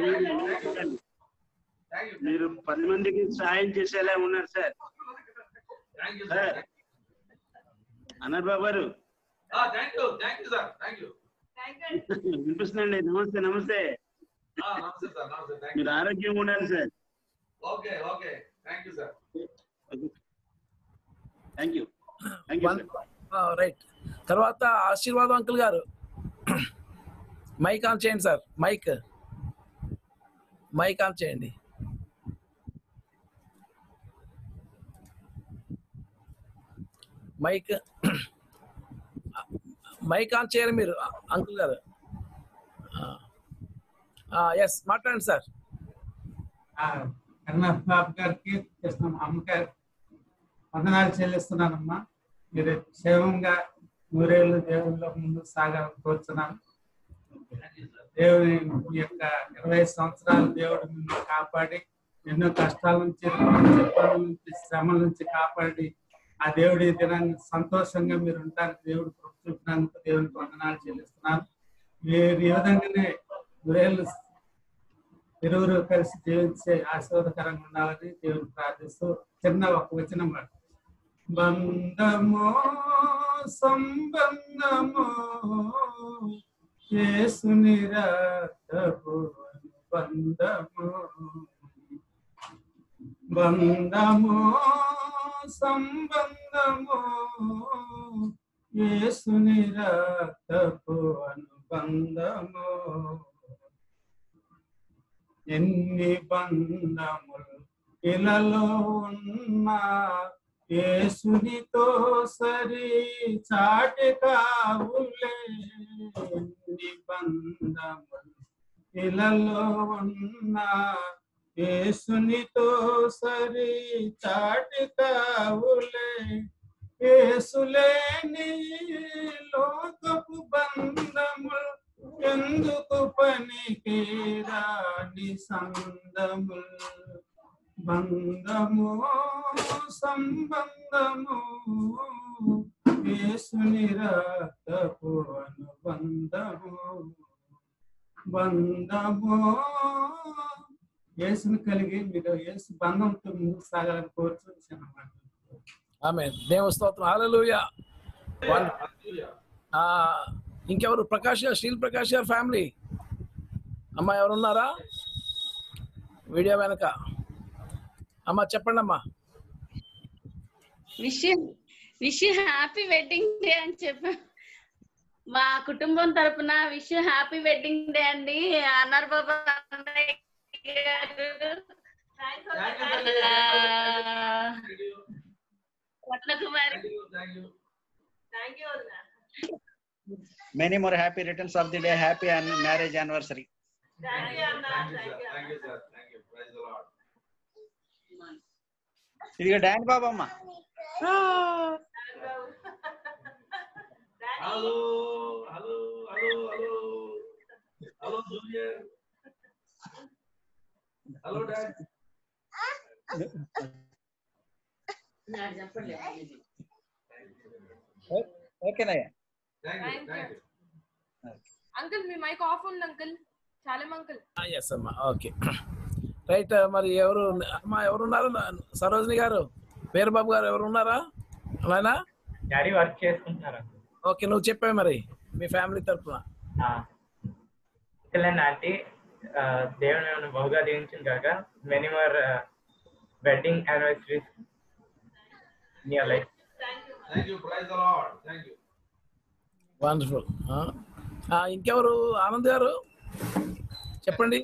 మీరు పది మందికి సాయం చేసేలా ఉన్నారు sir thank you sir Anar Babu గారు thank you thank you sir thank you వినిపిస్తుందండి నమస్తే నమస్తే నమస్తే సార్ నమస్తే థ్యాంక్ మీరు యూ ఆరోగ్యంగా ఉండాలి sir okay okay thank you sir thank you thank you right తర్వాత ఆశీర్వాదం అంకుల్ గారు మైక్ ఆన్ చేయండి సార్ మైక్ మైక్ ఆన్ చేయండి మైక్ మైక్ ఆన్ చేయరు మీరు అంకుల్ గారు ఎస్ మాట్లాడండి సార్ కర్ణబాబు గారికి కృష్ణ అమ్మగారు వందనాలు చెల్లిస్తున్నానమ్మా మీరు క్షేమంగా నూరేళ్ళు దేవుళ్ళ ముందు సాగాలని కోరుతున్నాను దేవుని మీ యొక్క ఇరవై సంవత్సరాలు దేవుడు మిమ్మల్ని కాపాడి ఎన్నో కష్టాల నుంచి ఇబ్బందుల నుంచి శ్రమల నుంచి కాపాడి ఆ దేవుడి దినాన్ని సంతోషంగా మీరు ఉండడానికి దేవుడు కృప చూపినందుకు దేవునికి వందనాలు చెల్లిస్తున్నాను మీరు ఈ విధంగానే నూరేళ్ళు ఇరువురు కలిసి జీవించే ఆశీర్వాదకరంగా ఉండాలని దేవుని ప్రార్థిస్తూ చిన్న ఒక వచనం బంధమో సంబంధము యేసుని రక్తపు బంధము బంధము సంబంధము యేసుని రక్తపు అనుబంధము ఎన్ని బంధములు ఇలలో ఉన్నా యేసునితో సరి చాటి కావులే ఎన్ని బంధములు ఇలలో ఉన్నా యేసునితో సరి చాటి కావులే యేసులేని లోకపు బంధములు ఎందుకు పనికి రాని సందములు బంధము సంబంధము యేసుని రక్తపు అనుబంధము బంధము యేసుని కలిగి మీరు యేసు బంధంతో ముందుకు సాగాలని కోరుతున్నాను అన్నమాట ఆమె దేవ స్తోత్రం హల్లెలూయా ఆ, ఇంకెవరు ప్రకాష్ గారు శ్రీల్ ప్రకాష్ గారు ఫ్యామిలీ అమ్మా ఎవరున్నారా వీడియో వెనక అమ్మా చెప్పండి అమ్మా wish wish happy wedding day అని చెప్పా మా కుటుంబం తరపున విష్ హ్యాపీ వెడ్డింగ్ డే అండి అన్నారు బాబా అన్నయ్య గారు. వట్ల Kumari Many more happy returns of the day, happy and marriage anniversary. ఇదిగో డాన్ బాబు అమ్మ hello hello hello hello hello junior hello dad ఓకేనయ్యా thank you thank you uncle మీ మైక్ ఆఫ్ ఉంది అంకుల్ చాలం అంకుల్ ఎస్ అమ్మా ఓకే రైట్ మరి ఎవరు అమ్మా ఎవరున్నారు సరోజిని గారు వీరబాబు గారు ఎవరు ఉన్నారా అలానా డాడీ వర్క్ చేసుకుంటున్నారు ఓకే నువ్వు చెప్పావు మరి మీ ఫ్యామిలీ తరఫున అంకుల్ అండ్ ఆంటీ దేవుడు మిమ్మల్ని బహుగా దీవించింది కాక many more wedding anniversaries in your life thank you praise the lord thank you wonderful ఇంకెవరు ఆనంద్ గారు చెప్పండి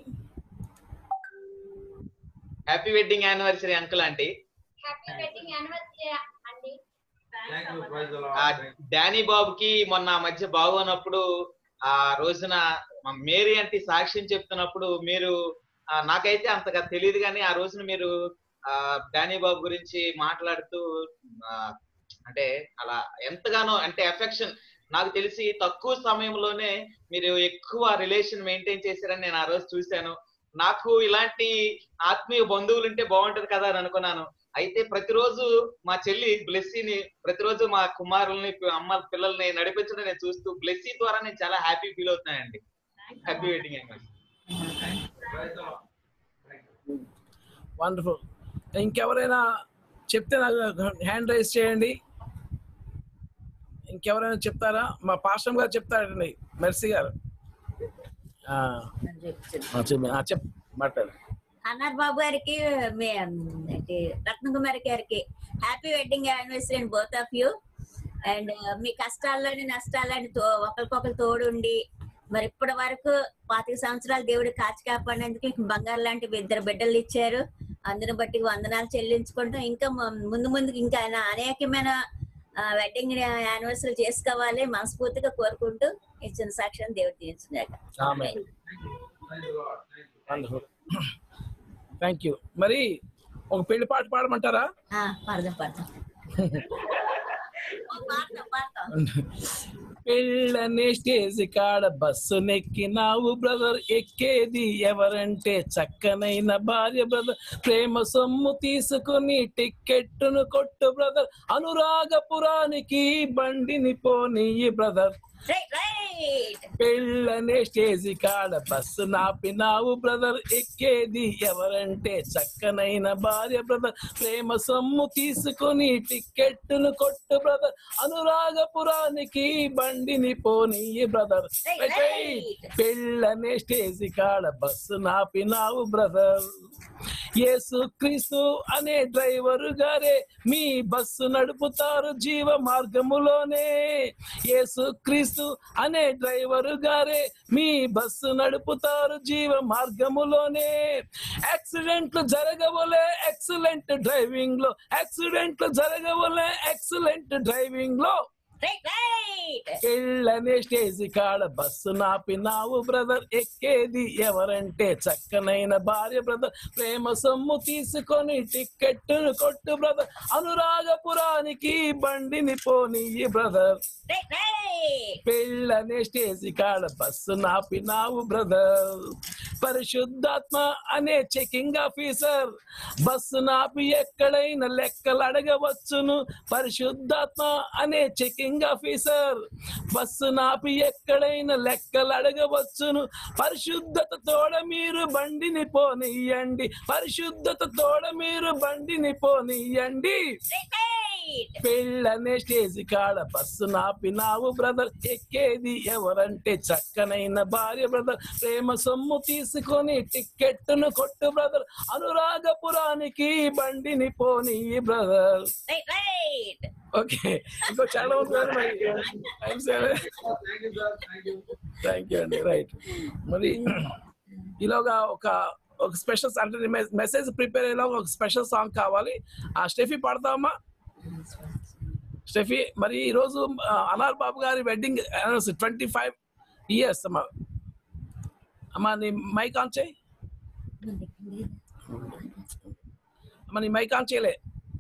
happy wedding anniversary uncle aunty happy wedding anniversary అండి thank you praise the ah lord Danny బాబుకి మొన్న ఆ మధ్య బాగోనప్పుడు ఆ రోజున మా మేరీ అంటే సాక్ష్యం చెప్తున్నప్పుడు మీరు ఆ, నాకైతే అంతగా తెలియదు కానీ ఆ రోజున మీరు ఆ డానీ బాబు గురించి మాట్లాడుతూ ఆ, అంటే అలా ఎంతగానో అంటే ఎఫెక్షన్ నాకు తెలిసి తక్కువ సమయంలోనే మీరు ఎక్కువ రిలేషన్ మెయింటైన్ చేశారని నేను ఆ రోజు చూశాను నాకు ఇలాంటి ఆత్మీయ బంధువులు ఉంటే బాగుంటది కదా అని అనుకున్నాను అయితే ప్రతిరోజు మా చెల్లి బ్లెస్సీని ప్రతిరోజు మా కుమారుల్ని అమ్మ పిల్లల్ని నడిపించడం నేను చూస్తూ బ్లెస్సీ ద్వారా నేను చాలా హ్యాపీ ఫీల్ అవుతున్నానండి happy wedding praise the lord wonderful ఇంకెవరైనా చెప్తే నాకు హ్యాండ్ రైజ్ చేయండి ఇంకెవరైనా చెప్తారా మా పాస్టమ్ గారు చెప్తారండి మెర్సీ గారు ఆ, ఆ, చెప్పు ఆ, చెప్పు మాట్లాడు అన్నారు బాబు గారికి మీ ఏంటి, రత్నకుమారి గారికి happy wedding anniversary and both of you and మీ కష్టాల్లోని నష్టాలని తో ఒకరికొకరు తోడుండి మరి ఇప్పటి వరకు పాతిక సంవత్సరాలు దేవుడు కాచి కాపాడినందుకు మీకు బంగారు లాంటి ఇద్దరు బిడ్డలు ఇచ్చారు అందుని బట్టి వందనాలు చెల్లించుకుంటూ ఇంకా ము- ముందు ముందుకు ఇంకా ఆయన అనేకమైన వెడ్డింగ్ యానివర్సరీ చేసుకోవాలి మనస్ఫూర్తిగా కోరుకుంటూ ఇచ్చిన సాక్ష్యం దేవుడు తీర్చున్నాక ఆమేన్. వండర్ఫుల్ థ్యాంక్ యూ మరి ఒక పెళ్లి పాట పాడమంటారా పాడదాం పాడదాం పాడతాం పాడతాం పెళ్ళనే స్టేజ్ కాడ బస్సు నెక్కినావు బ్రదర్ ఎక్కేది ఎవరంటే చక్కనైన భార్య బ్రదర్ ప్రేమ సొమ్ము తీసుకుని టిక్కెట్టును కొట్టు బ్రదర్ అనురాగపురానికి బండిని పోనీ బ్రదర్ రేయ్, రేయ్, పెళ్ళనే స్టేజి కాడ బస్సు నాపినావు బ్రదర్ ఎక్కేది ఎవరంటే చక్కనైన భార్య బ్రదర్ ప్రేమ సొమ్ము తీసుకొని టిక్కెట్టును కొట్టు బ్రదర్ అనురాగపురానికి బండిని పోనీ బ్రదర్ పెళ్ళనే స్టేజి కాడ బస్సు నాపినావు బ్రదర్ యేసు క్రీస్తు అనే డ్రైవరు గారే మీ బస్సు నడుపుతారు జీవ మార్గములోనే యేసు క్రీస్తు అనే డ్రైవరు గారే మీ బస్సు నడుపుతారు జీవ మార్గములోనే యాక్సిడెంట్లు జరగవలే ఎక్సలెంట్ డ్రైవింగ్ లో యాక్సిడెంట్లు జరగవలే ఎక్సలెంట్ డ్రైవింగ్ లో పెళ్ళనే స్టేజి కాడ బస్సు నాపినావు బ్రదర్ ఎక్కేది ఎవరంటే చక్కనైన భార్య బ్రదర్ ప్రేమ సొమ్ము తీసుకొని టిక్కెట్టును కొట్టు బ్రదర్ అనురాగపురానికి బండిని పోనీ బ్రదర్ పెళ్ళనే స్టేజి కాడ బస్సు నాపినావు బ్రదర్ పరిశుద్ధాత్మ అనే చెకింగ్ ఆఫీసర్ బస్సు నాపి ఎక్కడైనా లెక్కలు అడగవచ్చును పరిశుద్ధాత్మ అనే చెకింగ్ ఆఫీసర్ బస్సు నాపి ఎక్కడైనా లెక్కలు అడగవచ్చును పరిశుద్ధత తోడ మీరు బండిని పోనీయండి పరిశుద్ధత తోడ మీరు బండిని పోనీయండి పెళ్ళనే స్టేజి కాడ బస్సు నాపినావు బ్రదర్ ఎక్కేది ఎవరంటే చక్కనైన భార్య బ్రదర్ ప్రేమ సొమ్ము తీసుకొని టిక్కెట్టును కొట్టు బ్రదర్ అనురాగపురానికి బండిని పోనీ బ్రదర్ ఓకే ఇంకో చాలా ఉంది మరి థ్యాంక్ యూ అండి రైట్ మరి ఈలోగా ఒక ఒక స్పెషల్ అంటే మెసేజ్ ప్రిపేర్ అయ్యేలా ఒక స్పెషల్ సాంగ్ కావాలి ఆ స్టెఫీ పాడతామా స్టెఫీ మరి ఈరోజు ఆ, అనార్ బాబు గారి వెడ్డింగ్ ట్వంటీ ఫైవ్ ఇయర్స్ అమ్మా అమ్మా నీ మైక్ ఆన్ చేయి అమ్మా నీ మైక్ ఆన్ చేయలే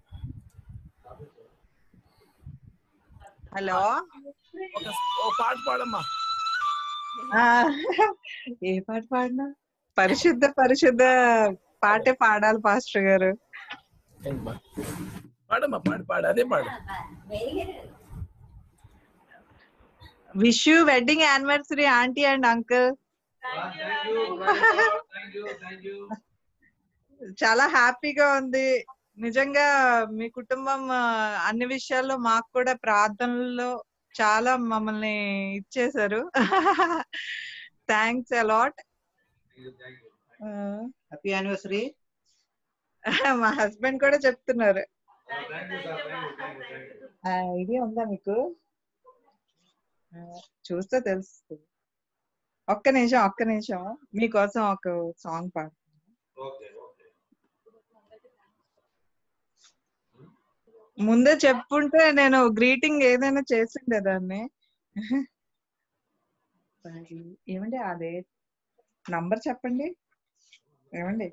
హలో ఒక ఓ పాట పాడమ్మా ఆ, ఏ పాట పాడినా పరిశుద్ధ పరిశుద్ధ పాటే పాడాలి పాస్టర్ గారు ఏంటమ్మా? పాడమ్మా పాడు పాడు అదే పాడు wish you wedding anniversary aunty and uncle చాలా హ్యాపీగా ఉంది నిజంగా మీ కుటుంబం ఆ, అన్ని విషయాల్లో మాకు కూడా ప్రార్థనల్లో చాలా మమ్మల్ని ఇచ్చేశారు థ్యాంక్స్ అలాట్ హ్యాపీ యానివర్సరీ మా హస్బెండ్ కూడా చెప్తున్నారు ఐడియా ఉందా మీకు ఆ, చూస్తే తెలుస్తుంది ఒక్క నిమిషం ఒక్క నిమిషం మీకోసం ఒక సాంగ్ పాడు ముందే చెప్పుంటే నేను గ్రీటింగ్ ఏదైనా చేసిండే దాన్ని మరి ఏమండి అదే నంబర్ చెప్పండి ఏమండి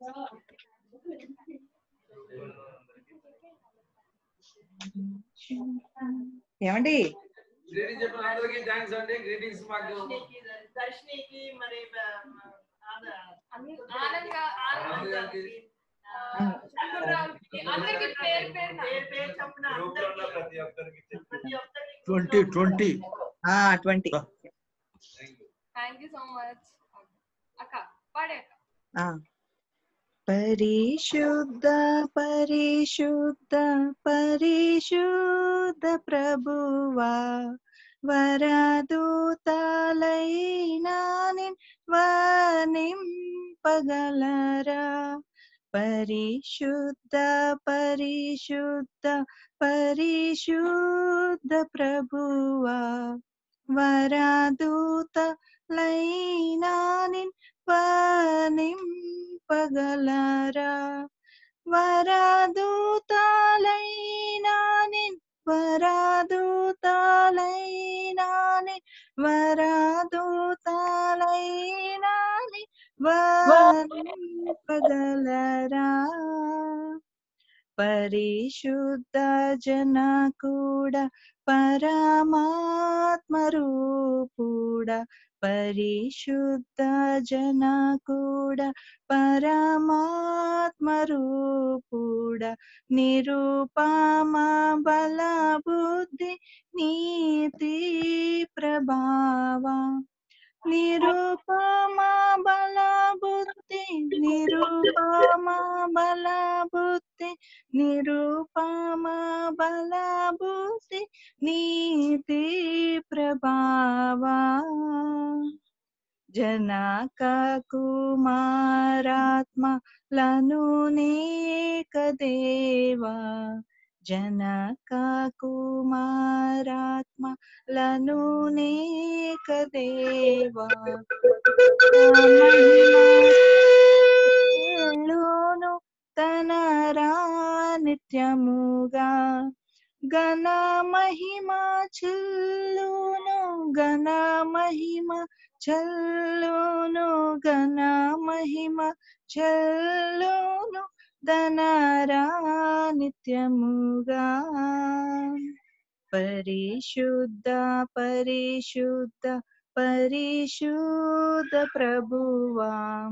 ఏమండి గ్రీటింగ్ చెప్పిన అందరికీ థ్యాంక్స్ అండి గ్రీటింగ్స్ మాకు దర్శనికి మరి ఆనంద్ గారికి, అందరికి పేరు పేరు పేరు పేరు చొప్పున గ్రూప్ లో ఉన్న ప్రతి ఒక్కరికి ప్రతి ఒక్కరికి twenty twenty twenty thank you so much అక్క పాడే అక్క ఆ. పరిశుద్ధ పరిశుద్ధ పరిశుద్ధ ప్రభువా వరదూతలైనా వనింపగలరా పరిశుద్ధ పరిశుద్ధ పరిశుద్ధ ప్రభువా వరదూతలైనా వనింపగలరా వరదూతలైనా వరదూతలైనా వరదూతలైనా వనింపగలరా పరిశుద్ధ జన కూడా పరమాత్మ రూపుడా పరిశుద్ధ జన కూడా పరమాత్మ రూపుడా నిరూపమ బల బుద్ధి నీతి ప్రభావ నిరుపమా బల బుద్ధి నిరుపమా బల బుద్ధి నిరుపమా బల బుద్ధి నీతి ప్రభావ జనక కుమారాత్మ లను నేక దేవా జనక కుమారాత్మ లను నేక దేవా మహిమను తనరా నిత్యముగా గణ మహిమ చెల్లును గణ మహిమ చెల్లును గణ మహిమ చెల్లును ధనరా నిత్యముగా పరిశుద్ధ పరిశుద్ధ పరిశుద్ధ ప్రభువా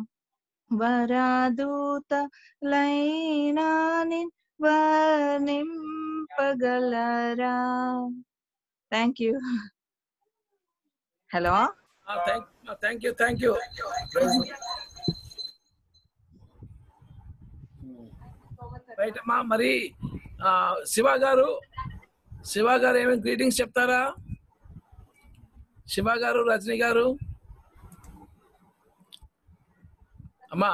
వరాదూత లైనాని వర్ణింపగలరా thank you hello thank you thank you right అమ్మా మరి ఆ, శివ గారు శివ గారు ఏమేమి గ్రీటింగ్స్ చెప్తారా శివ గారు రజనీ గారు అమ్మా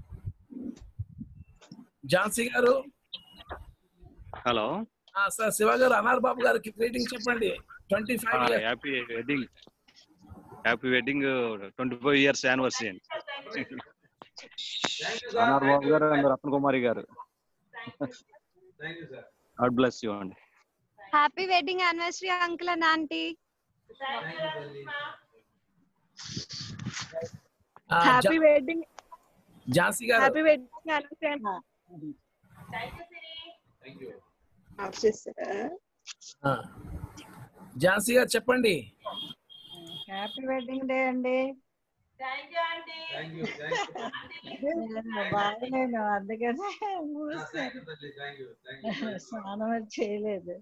ఝాన్సీ గారు హలో ఆ, సార్ శివ గారు అనార్ బాబు గారికి గ్రీటింగ్స్ చెప్పండి twenty five years happy wedding happy wedding twenty five years anniversary అండి అనార్ బాబు గారు అండ్ రత్న కుమారి గారు గాడ్ బ్లెస్ యూ అండి happy wedding anniversary uncle and aunty ఆ, హ్యాపీ జా- వెడ్డింగ్ ఝాన్సీ గారు హ్యాపీ వెడ్డింగ్ యానివర్సరీ ఆ, ఝాన్సీ గారు చెప్పండి హ్యాపీ వెడ్డింగ్ డే అండి బాగలేను అందుకనే మూసాను. స్నానం అది చేయలేదు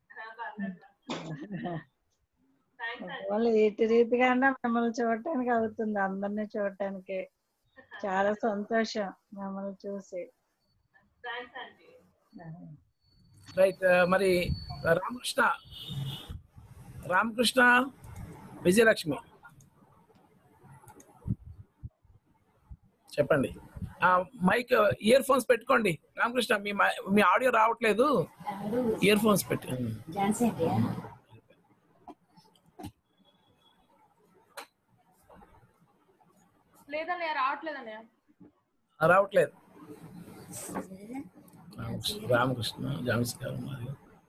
వాళ్ళు ఇటు రీతిగా మిమ్మల్ని చూడటానికి అవుతుంది అందరినీ చూడటానికి చాలా సంతోషం మిమ్మల్ని చూసి రైట్ మరి రామకృష్ణ రామకృష్ణ విజయలక్ష్మి చెప్పండి ఆ మైక్ ఇయర్ ఫోన్స్ పెట్టుకోండి రామకృష్ణ మీ మై- మీ ఆడియో రావట్లేదు ఇయర్ ఫోన్స్ పెట్టి లేదన్నయ్య రావట్లేదన్నయ్య రావట్లేదు రామకృష్ణ రామకృష్ణ జాన్సీ గారు మరి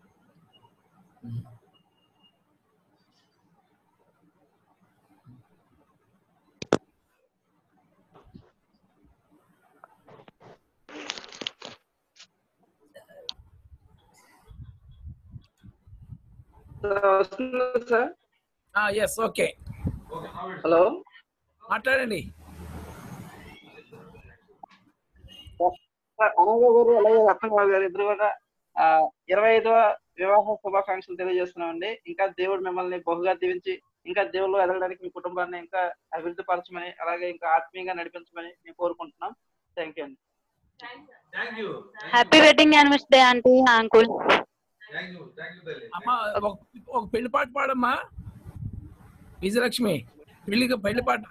సార్ ఎస్ ఓకే హలో మాట్లాడండి సార్ అనంతబాబు గారు అలాగే రత్నబాబు గారు ఇద్దరు కూడా ఆ, ఇరవై ఐదవ వివాహ శుభాకాంక్షలు తెలియజేస్తున్నామండి ఇంకా దేవుడు మిమ్మల్ని బహుగా దీవించి ఇంకా దేవుళ్ళు ఎదగడానికి మీ కుటుంబాన్ని ఇంకా అభివృద్ధి పరచమని అలాగే ఇంకా ఆత్మీయంగా నడిపించమని మేము కోరుకుంటున్నాం థ్యాంక్ యూ అండి thank you happy wedding anniversary aunty uncle thank you thank you తల్లి అమ్మా ఒక ఒక పెళ్లి పాట పాడమ్మా విజయలక్ష్మి పెళ్లికి పెళ్లి పాట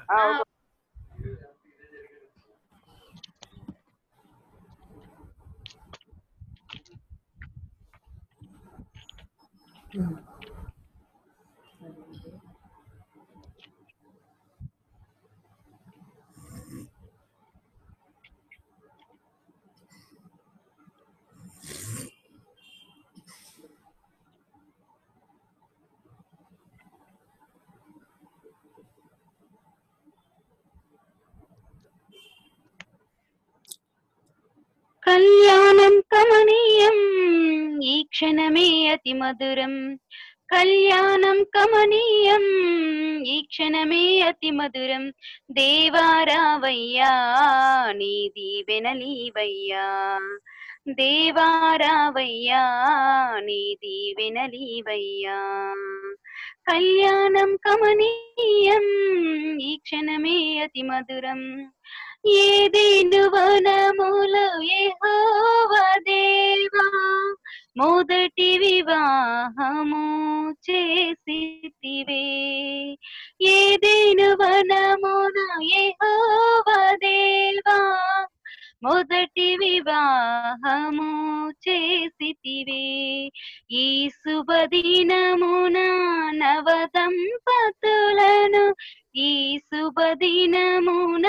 కళ్యాణం కమనీయం ఈ క్షణమే అతి మధురం కళ్యాణం కమనీయం ఈ క్షణమే అతి మధురం దేవారావయ్యా నీ దీవెనలీవయ్యా దేవారావయ్యా నీ దీవెనలీవయ్యా కళ్యాణం కమనీయం ఈ క్షణమే అతి మధురం ఏదేను వనములు యెహోవా దేవా మొదటి వివాహము చేసితివే ఏదేను వనమున యెహోవా దేవా మొదటి వివాహము చేసితివే ఈ శుభదినమున నవదంపతులను ఈ శుభదినమున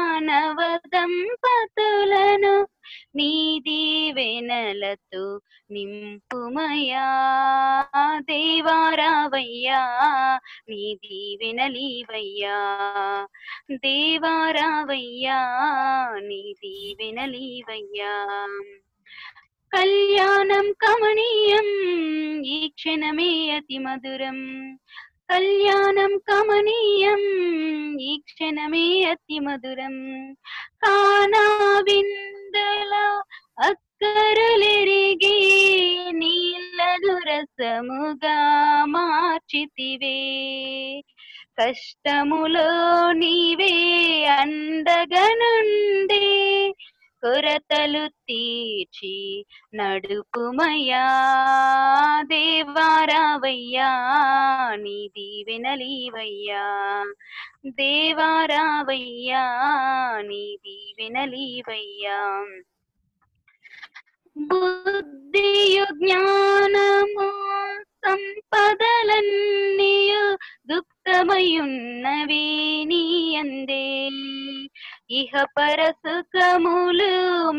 నవదంపతులను నీ దీవెనలతో నింపుమయా దేవారావయ్యా నీ దీవెనలీవయ్యా దేవారావయ్యా నీ దీవెనలీవయ్యా కళ్యాణం కమనీయం ఈ క్షణమే అతి మధురం కళ్యాణం కమనీయం ఈ క్షణమే అతి మధురం కానా విందులో అక్కరులెరిగి నీళ్ళను రసముగా మార్చితివే కష్టములో నీవే అండగనుండే కొరతలు తీర్చి నడుపుమయా దేవారావయ్యా నీ దీవెనలీవయ్యా దేవారావయ్యా నీ దీవెనలీవయ్యా బుద్ధియు జ్ఞానము సంపదలన్నీయు గుప్తమయున్నవి నీ అందే ఇహ పరసుఖములు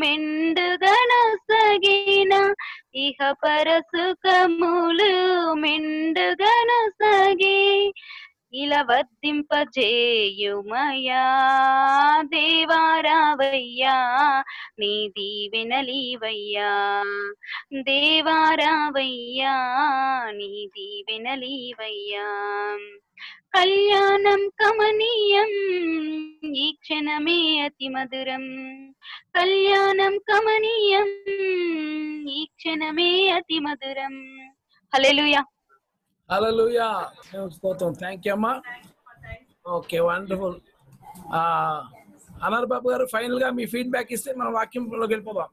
మెండుగనొసగిన ఇహ పరసుఖములు మెండుగనొసగి ఇలా వర్ధింపజేయుమయా దేవారావయ్యా నీ దీవెనలీవయ్యా దేవారావయ్యా నీ దీవెనలీవయ్యా కళ్యాణం కమనీయం ఈ క్షణమే అతి మధురం కళ్యాణం కమనీయం ఈ క్షణమే అతి మధురం హల్లెలూయా హల్లెలూయా స్తోత్రం థ్యాంక్ యూ అమ్మా ఓకే వండర్ఫుల్ అనార్ బాబు గారు ఫైనల్ గా మీ ఫీడ్బ్యాక్ ఇస్తే మనం వాక్యంలోకి వెళ్ళిపోదాం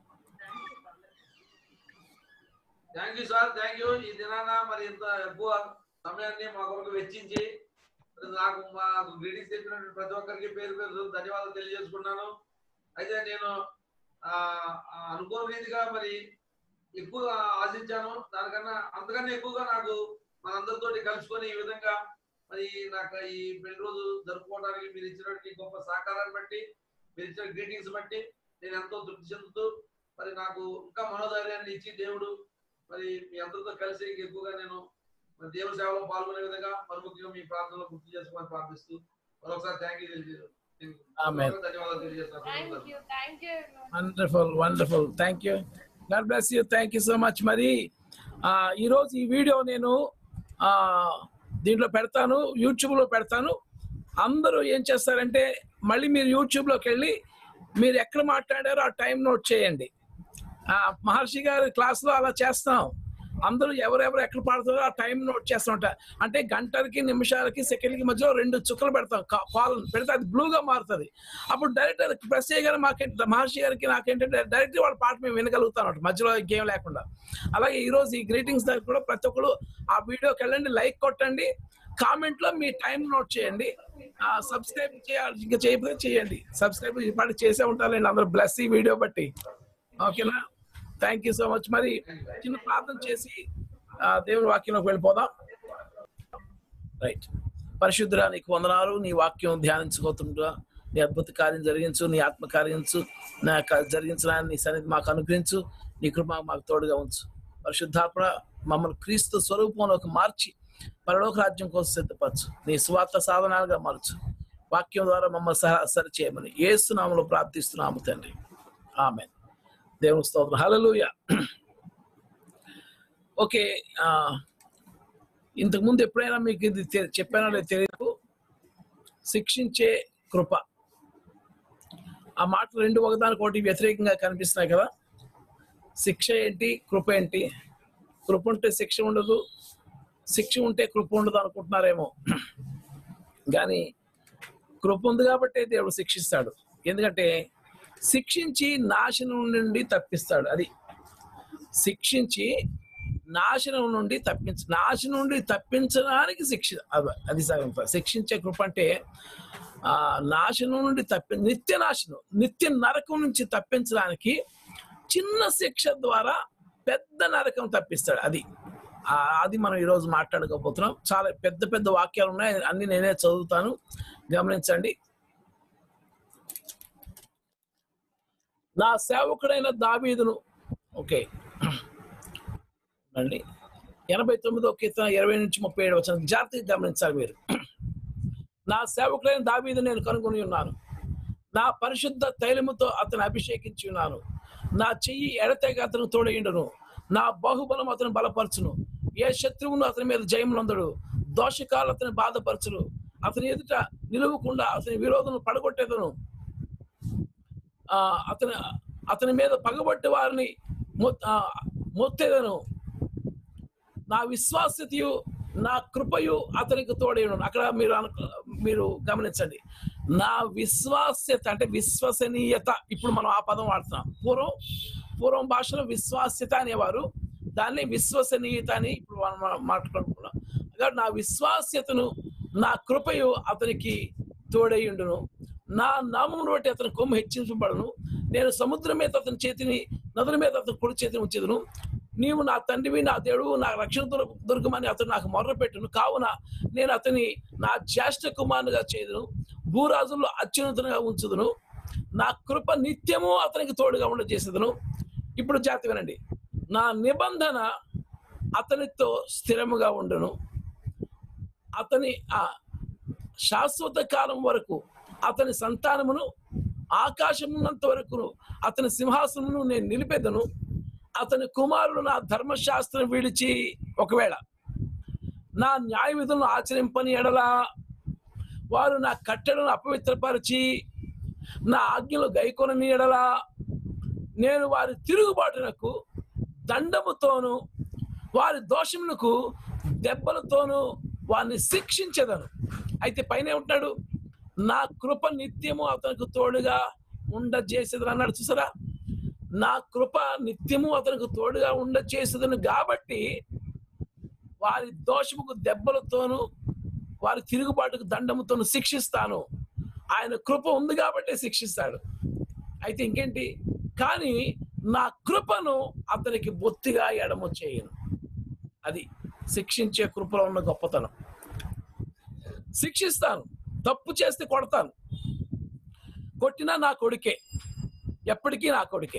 thank you sir thank you ఈ దినాన మరి ఇంత ఎక్కువ సమయాన్ని మా కొరకు వెచ్చించి మరి నాకు మా గ్రీటింగ్స్ చెప్పినటువంటి ప్రతి ఒక్కరికి పేరు పేరు ధన్యవాదాలు తెలియజేసుకున్నాను అయితే నేను ఆ, ఆ, అనుకోని రీతిగా మరి ఎక్కువ ఆశించాను దానికన్నా అంతకన్నా ఎక్కువగా నాకు మనందరితోటి కలుసుకొని ఈ విధంగా మరి నాకు ఈ పెళ్లి రోజు జరుపుకోవడానికి మీరు ఇచ్చినటువంటి గొప్ప సహకారాన్ని బట్టి మీరు ఇచ్చిన గ్రీటింగ్స్ బట్టి నేను ఎంతో తృప్తి చెందుతూ మరి నాకు ఇంకా మనోధైర్యాన్ని ఇచ్చి దేవుడు మరి మీ అందరితో కలిసి ఎక్కువగా నేను మరి దేవుని సేవలో పాల్గొనే విధంగా మరి ముఖ్యంగా మీ ప్రార్థనలో గుర్తు చేసుకోమని ప్రార్థిస్తూ మరొకసారి థ్యాంక్ యూ తెలియజేస్తాను Amen. ధన్యవాదాలు తెలియజేస్తాను thank you wonderful wonderful thank you God bless you thank you so much మరి ఆ, ఈరోజు ఈ వీడియో నేను ఆ, దీంట్లో పెడతాను యూట్యూబ్లో పెడతాను అందరూ ఏం చేస్తారంటే మళ్ళీ మీరు యూట్యూబ్లోకి వెళ్ళి మీరు ఎక్కడ మాట్లాడారో ఆ టైం నోట్ చేయండి ఆ, మహర్షి గారి క్లాస్లో అలా చేస్తాం అందరూ ఎవరెవరు ఎక్కడ పాడుతారో ఆ టైం నోట్ చేస్తుంట అంటే గంటలకి నిమిషాలకి సెకండ్కి మధ్యలో రెండు చుక్కలు పెడతాం కాల్ పెడితే అది బ్లూగా మారుతుంది అప్పుడు డైరెక్ట్ ప్రెస్ చేయగానే మాకేంటి మహర్షి గారికి నాకేంటంటే డైరెక్ట్ వాళ్ళ పాట మేము వినగలుగుతాం అన్నమాట మధ్యలో గేమ్ లేకుండా అలాగే ఈ రోజు ఈ గ్రీటింగ్స్ దగ్గర కూడా ప్రతి ఒక్కరు ఆ వీడియోకి వెళ్ళండి లైక్ కొట్టండి కామెంట్ లో మీ టైం నోట్ చేయండి సబ్స్క్రైబ్ చేయాలి ఇంకా చేయకపోతే చేయండి సబ్స్క్రైబ్ ఈ పాటి చేసే ఉంటారండి అందరూ బ్లెస్ ఈ వీడియో బట్టి ఓకేనా థ్యాంక్ యూ సో మచ్ మరి చిన్న ప్రార్థన చేసి ఆ, దేవుని వాక్యంలోకి వెళ్ళిపోదాం రైట్ పరిశుద్ధురా నీకు వందనాలు నీ వాక్యం ధ్యానించుకోతుంటా నీ అద్భుత కార్యం జరిగించు నీ ఆత్మ కార్యించు నా యొక్క జరిగించడానికి నీ సన్నిధి మాకు అనుగ్రహించు నీ కృప మాకు తోడుగా ఉంచు పరిశుద్ధాత్మ మమ్మల్ని క్రీస్తు స్వరూపంలోకి మార్చి పరలోక రాజ్యం కోసం సిద్ధపరచు నీ స్వార్థ సాధనాలుగా మార్చు వాక్యం ద్వారా మమ్మల్ని సహ సరి చేయమని ఏసునామలో ప్రార్థిస్తున్నాము తండ్రి ఆమె దేవుని స్తోత్రం హల్లెలూయా ఓకే ఆ, ఇంతకు ముందు ఎప్పుడైనా మీకు ఇది తె- చెప్పానో లేదో తెలియదు శిక్షించే కృప ఆ మాటలు రెండు ఒకదానికి ఒకటి వ్యతిరేకంగా కనిపిస్తున్నాయి కదా శిక్ష ఏంటి కృప ఏంటి కృప ఉంటే శిక్ష ఉండదు శిక్ష ఉంటే కృప ఉండదు అనుకుంటున్నారేమో కానీ కృప ఉంది కాబట్టి దేవుడు శిక్షిస్తాడు ఎందుకంటే శిక్షించి నాశనం నుండి తప్పిస్తాడు అది శిక్షించి నాశనం నుండి తప్పించ నాశనం నుండి తప్పించడానికి శిక్ష అది- అది సగం శిక్షించే కృప అంటే ఆ నాశనం నుండి తప్పి నిత్య నాశనం నిత్య నరకం నుంచి తప్పించడానికి చిన్న శిక్ష ద్వారా పెద్ద నరకం తప్పిస్తాడు అది ఆ, అది మనం ఈరోజు మాట్లాడుకోబోతున్నాం చాలా పెద్ద పెద్ద వాక్యాలు ఉన్నాయి అన్ని నేనే చదువుతాను గమనించండి నా సేవకుడైన దావీదును ఓకే అండి ఎనభై తొమ్మిదో కీర్తన ఇరవై నుంచి ముప్పై ఏడు వచ్చిన జాగ్రత్తగా గమనించాలి మీరు నా సేవకుడైన దావీదు నేను కనుగొని ఉన్నాను నా పరిశుద్ధ తైలముతో అతను అభిషేకించి ఉన్నాను నా చెయ్యి ఎడతెగ అతను తోడయిండును నా బాహుబలం అతను బలపరచును ఏ శత్రువును అతని మీద జయమునందడు దోషకాలు అతని బాధపరచును అతని ఎదుట నిలువకుండా అతని విరోధం పడగొట్టేదను ఆ, అతని అతని మీద పగబట్టి వారిని మొ- ఆ, మొత్తేదను నా విశ్వాసతయు నా కృపయు అతనికి తోడేయను అక్కడ మీరు అను- మీరు గమనించండి నా విశ్వాస్యత అంటే విశ్వసనీయత ఇప్పుడు మనం ఆ పదం వాడుతున్నాం పూర్వం పూర్వం భాషలో విశ్వాస్యత అనేవారు దాన్ని విశ్వసనీయత అని ఇప్పుడు మనం మనం మాట్లాడుకున్నాం కాబట్టి నా విశ్వాస్యతను నా కృపయు అతనికి తోడేయుండును నా నామమును బట్టి అతని కొమ్ము హెచ్చించబడను నేను సముద్రం మీద అతని చేతిని నదుల మీద అతని కుడి చేతిని ఉంచెదను నీవు నా తండ్రివి నా దేవుడు నా రక్షణ దొర- దుర్గమని అతను నాకు మొర్ర పెట్టును కావున నేను అతని నా జ్యేష్ఠ కుమారునిగా చేయదును భూరాజుల్లో అత్యున్నతంగా ఉంచుదును నా కృప నిత్యము అతనికి తోడుగా ఉండజేసేదను ఇప్పుడు జాగ్రత్త వినండి నా నిబంధన అతనితో స్థిరముగా ఉండును అతని ఆ శాశ్వత కాలం వరకు అతని సంతానమును ఆకాశమున్నంత వరకు అతని సింహాసనమును నేను నిలిపెదను అతని కుమారుడు నా ధర్మశాస్త్రం విడిచి ఒకవేళ నా న్యాయ విధులను ఆచరింపని ఎడలా వారు నా కట్టడను అపవిత్రపరిచి నా ఆజ్ఞలు గైకొనని ఎడలా నేను వారి తిరుగుబాటునకు దండముతోను వారి దోషమునకు దెబ్బలతోను వారిని శిక్షించదను అయితే పైన ఏమంటున్నాడు నా కృప నిత్యము అతనికి తోడుగా ఉండజేసేదని అన్నాడు చూసారా నా కృప నిత్యము అతనికి తోడుగా ఉండచేసేదను కాబట్టి వారి దోషముకు దెబ్బలతోను వారి తిరుగుబాటుకు దండముతోను శిక్షిస్తాను ఆయన కృప ఉంది కాబట్టి శిక్షిస్తాడు అయితే ఇంకేంటి కానీ నా కృపను అతనికి బొత్తిగా ఎడము చేయను అది శిక్షించే కృపలో ఉన్న గొప్పతనం శిక్షిస్తాను తప్పు చేస్తే కొడతాను కొట్టినా నా కొడుకే ఎప్పటికీ నా కొడుకే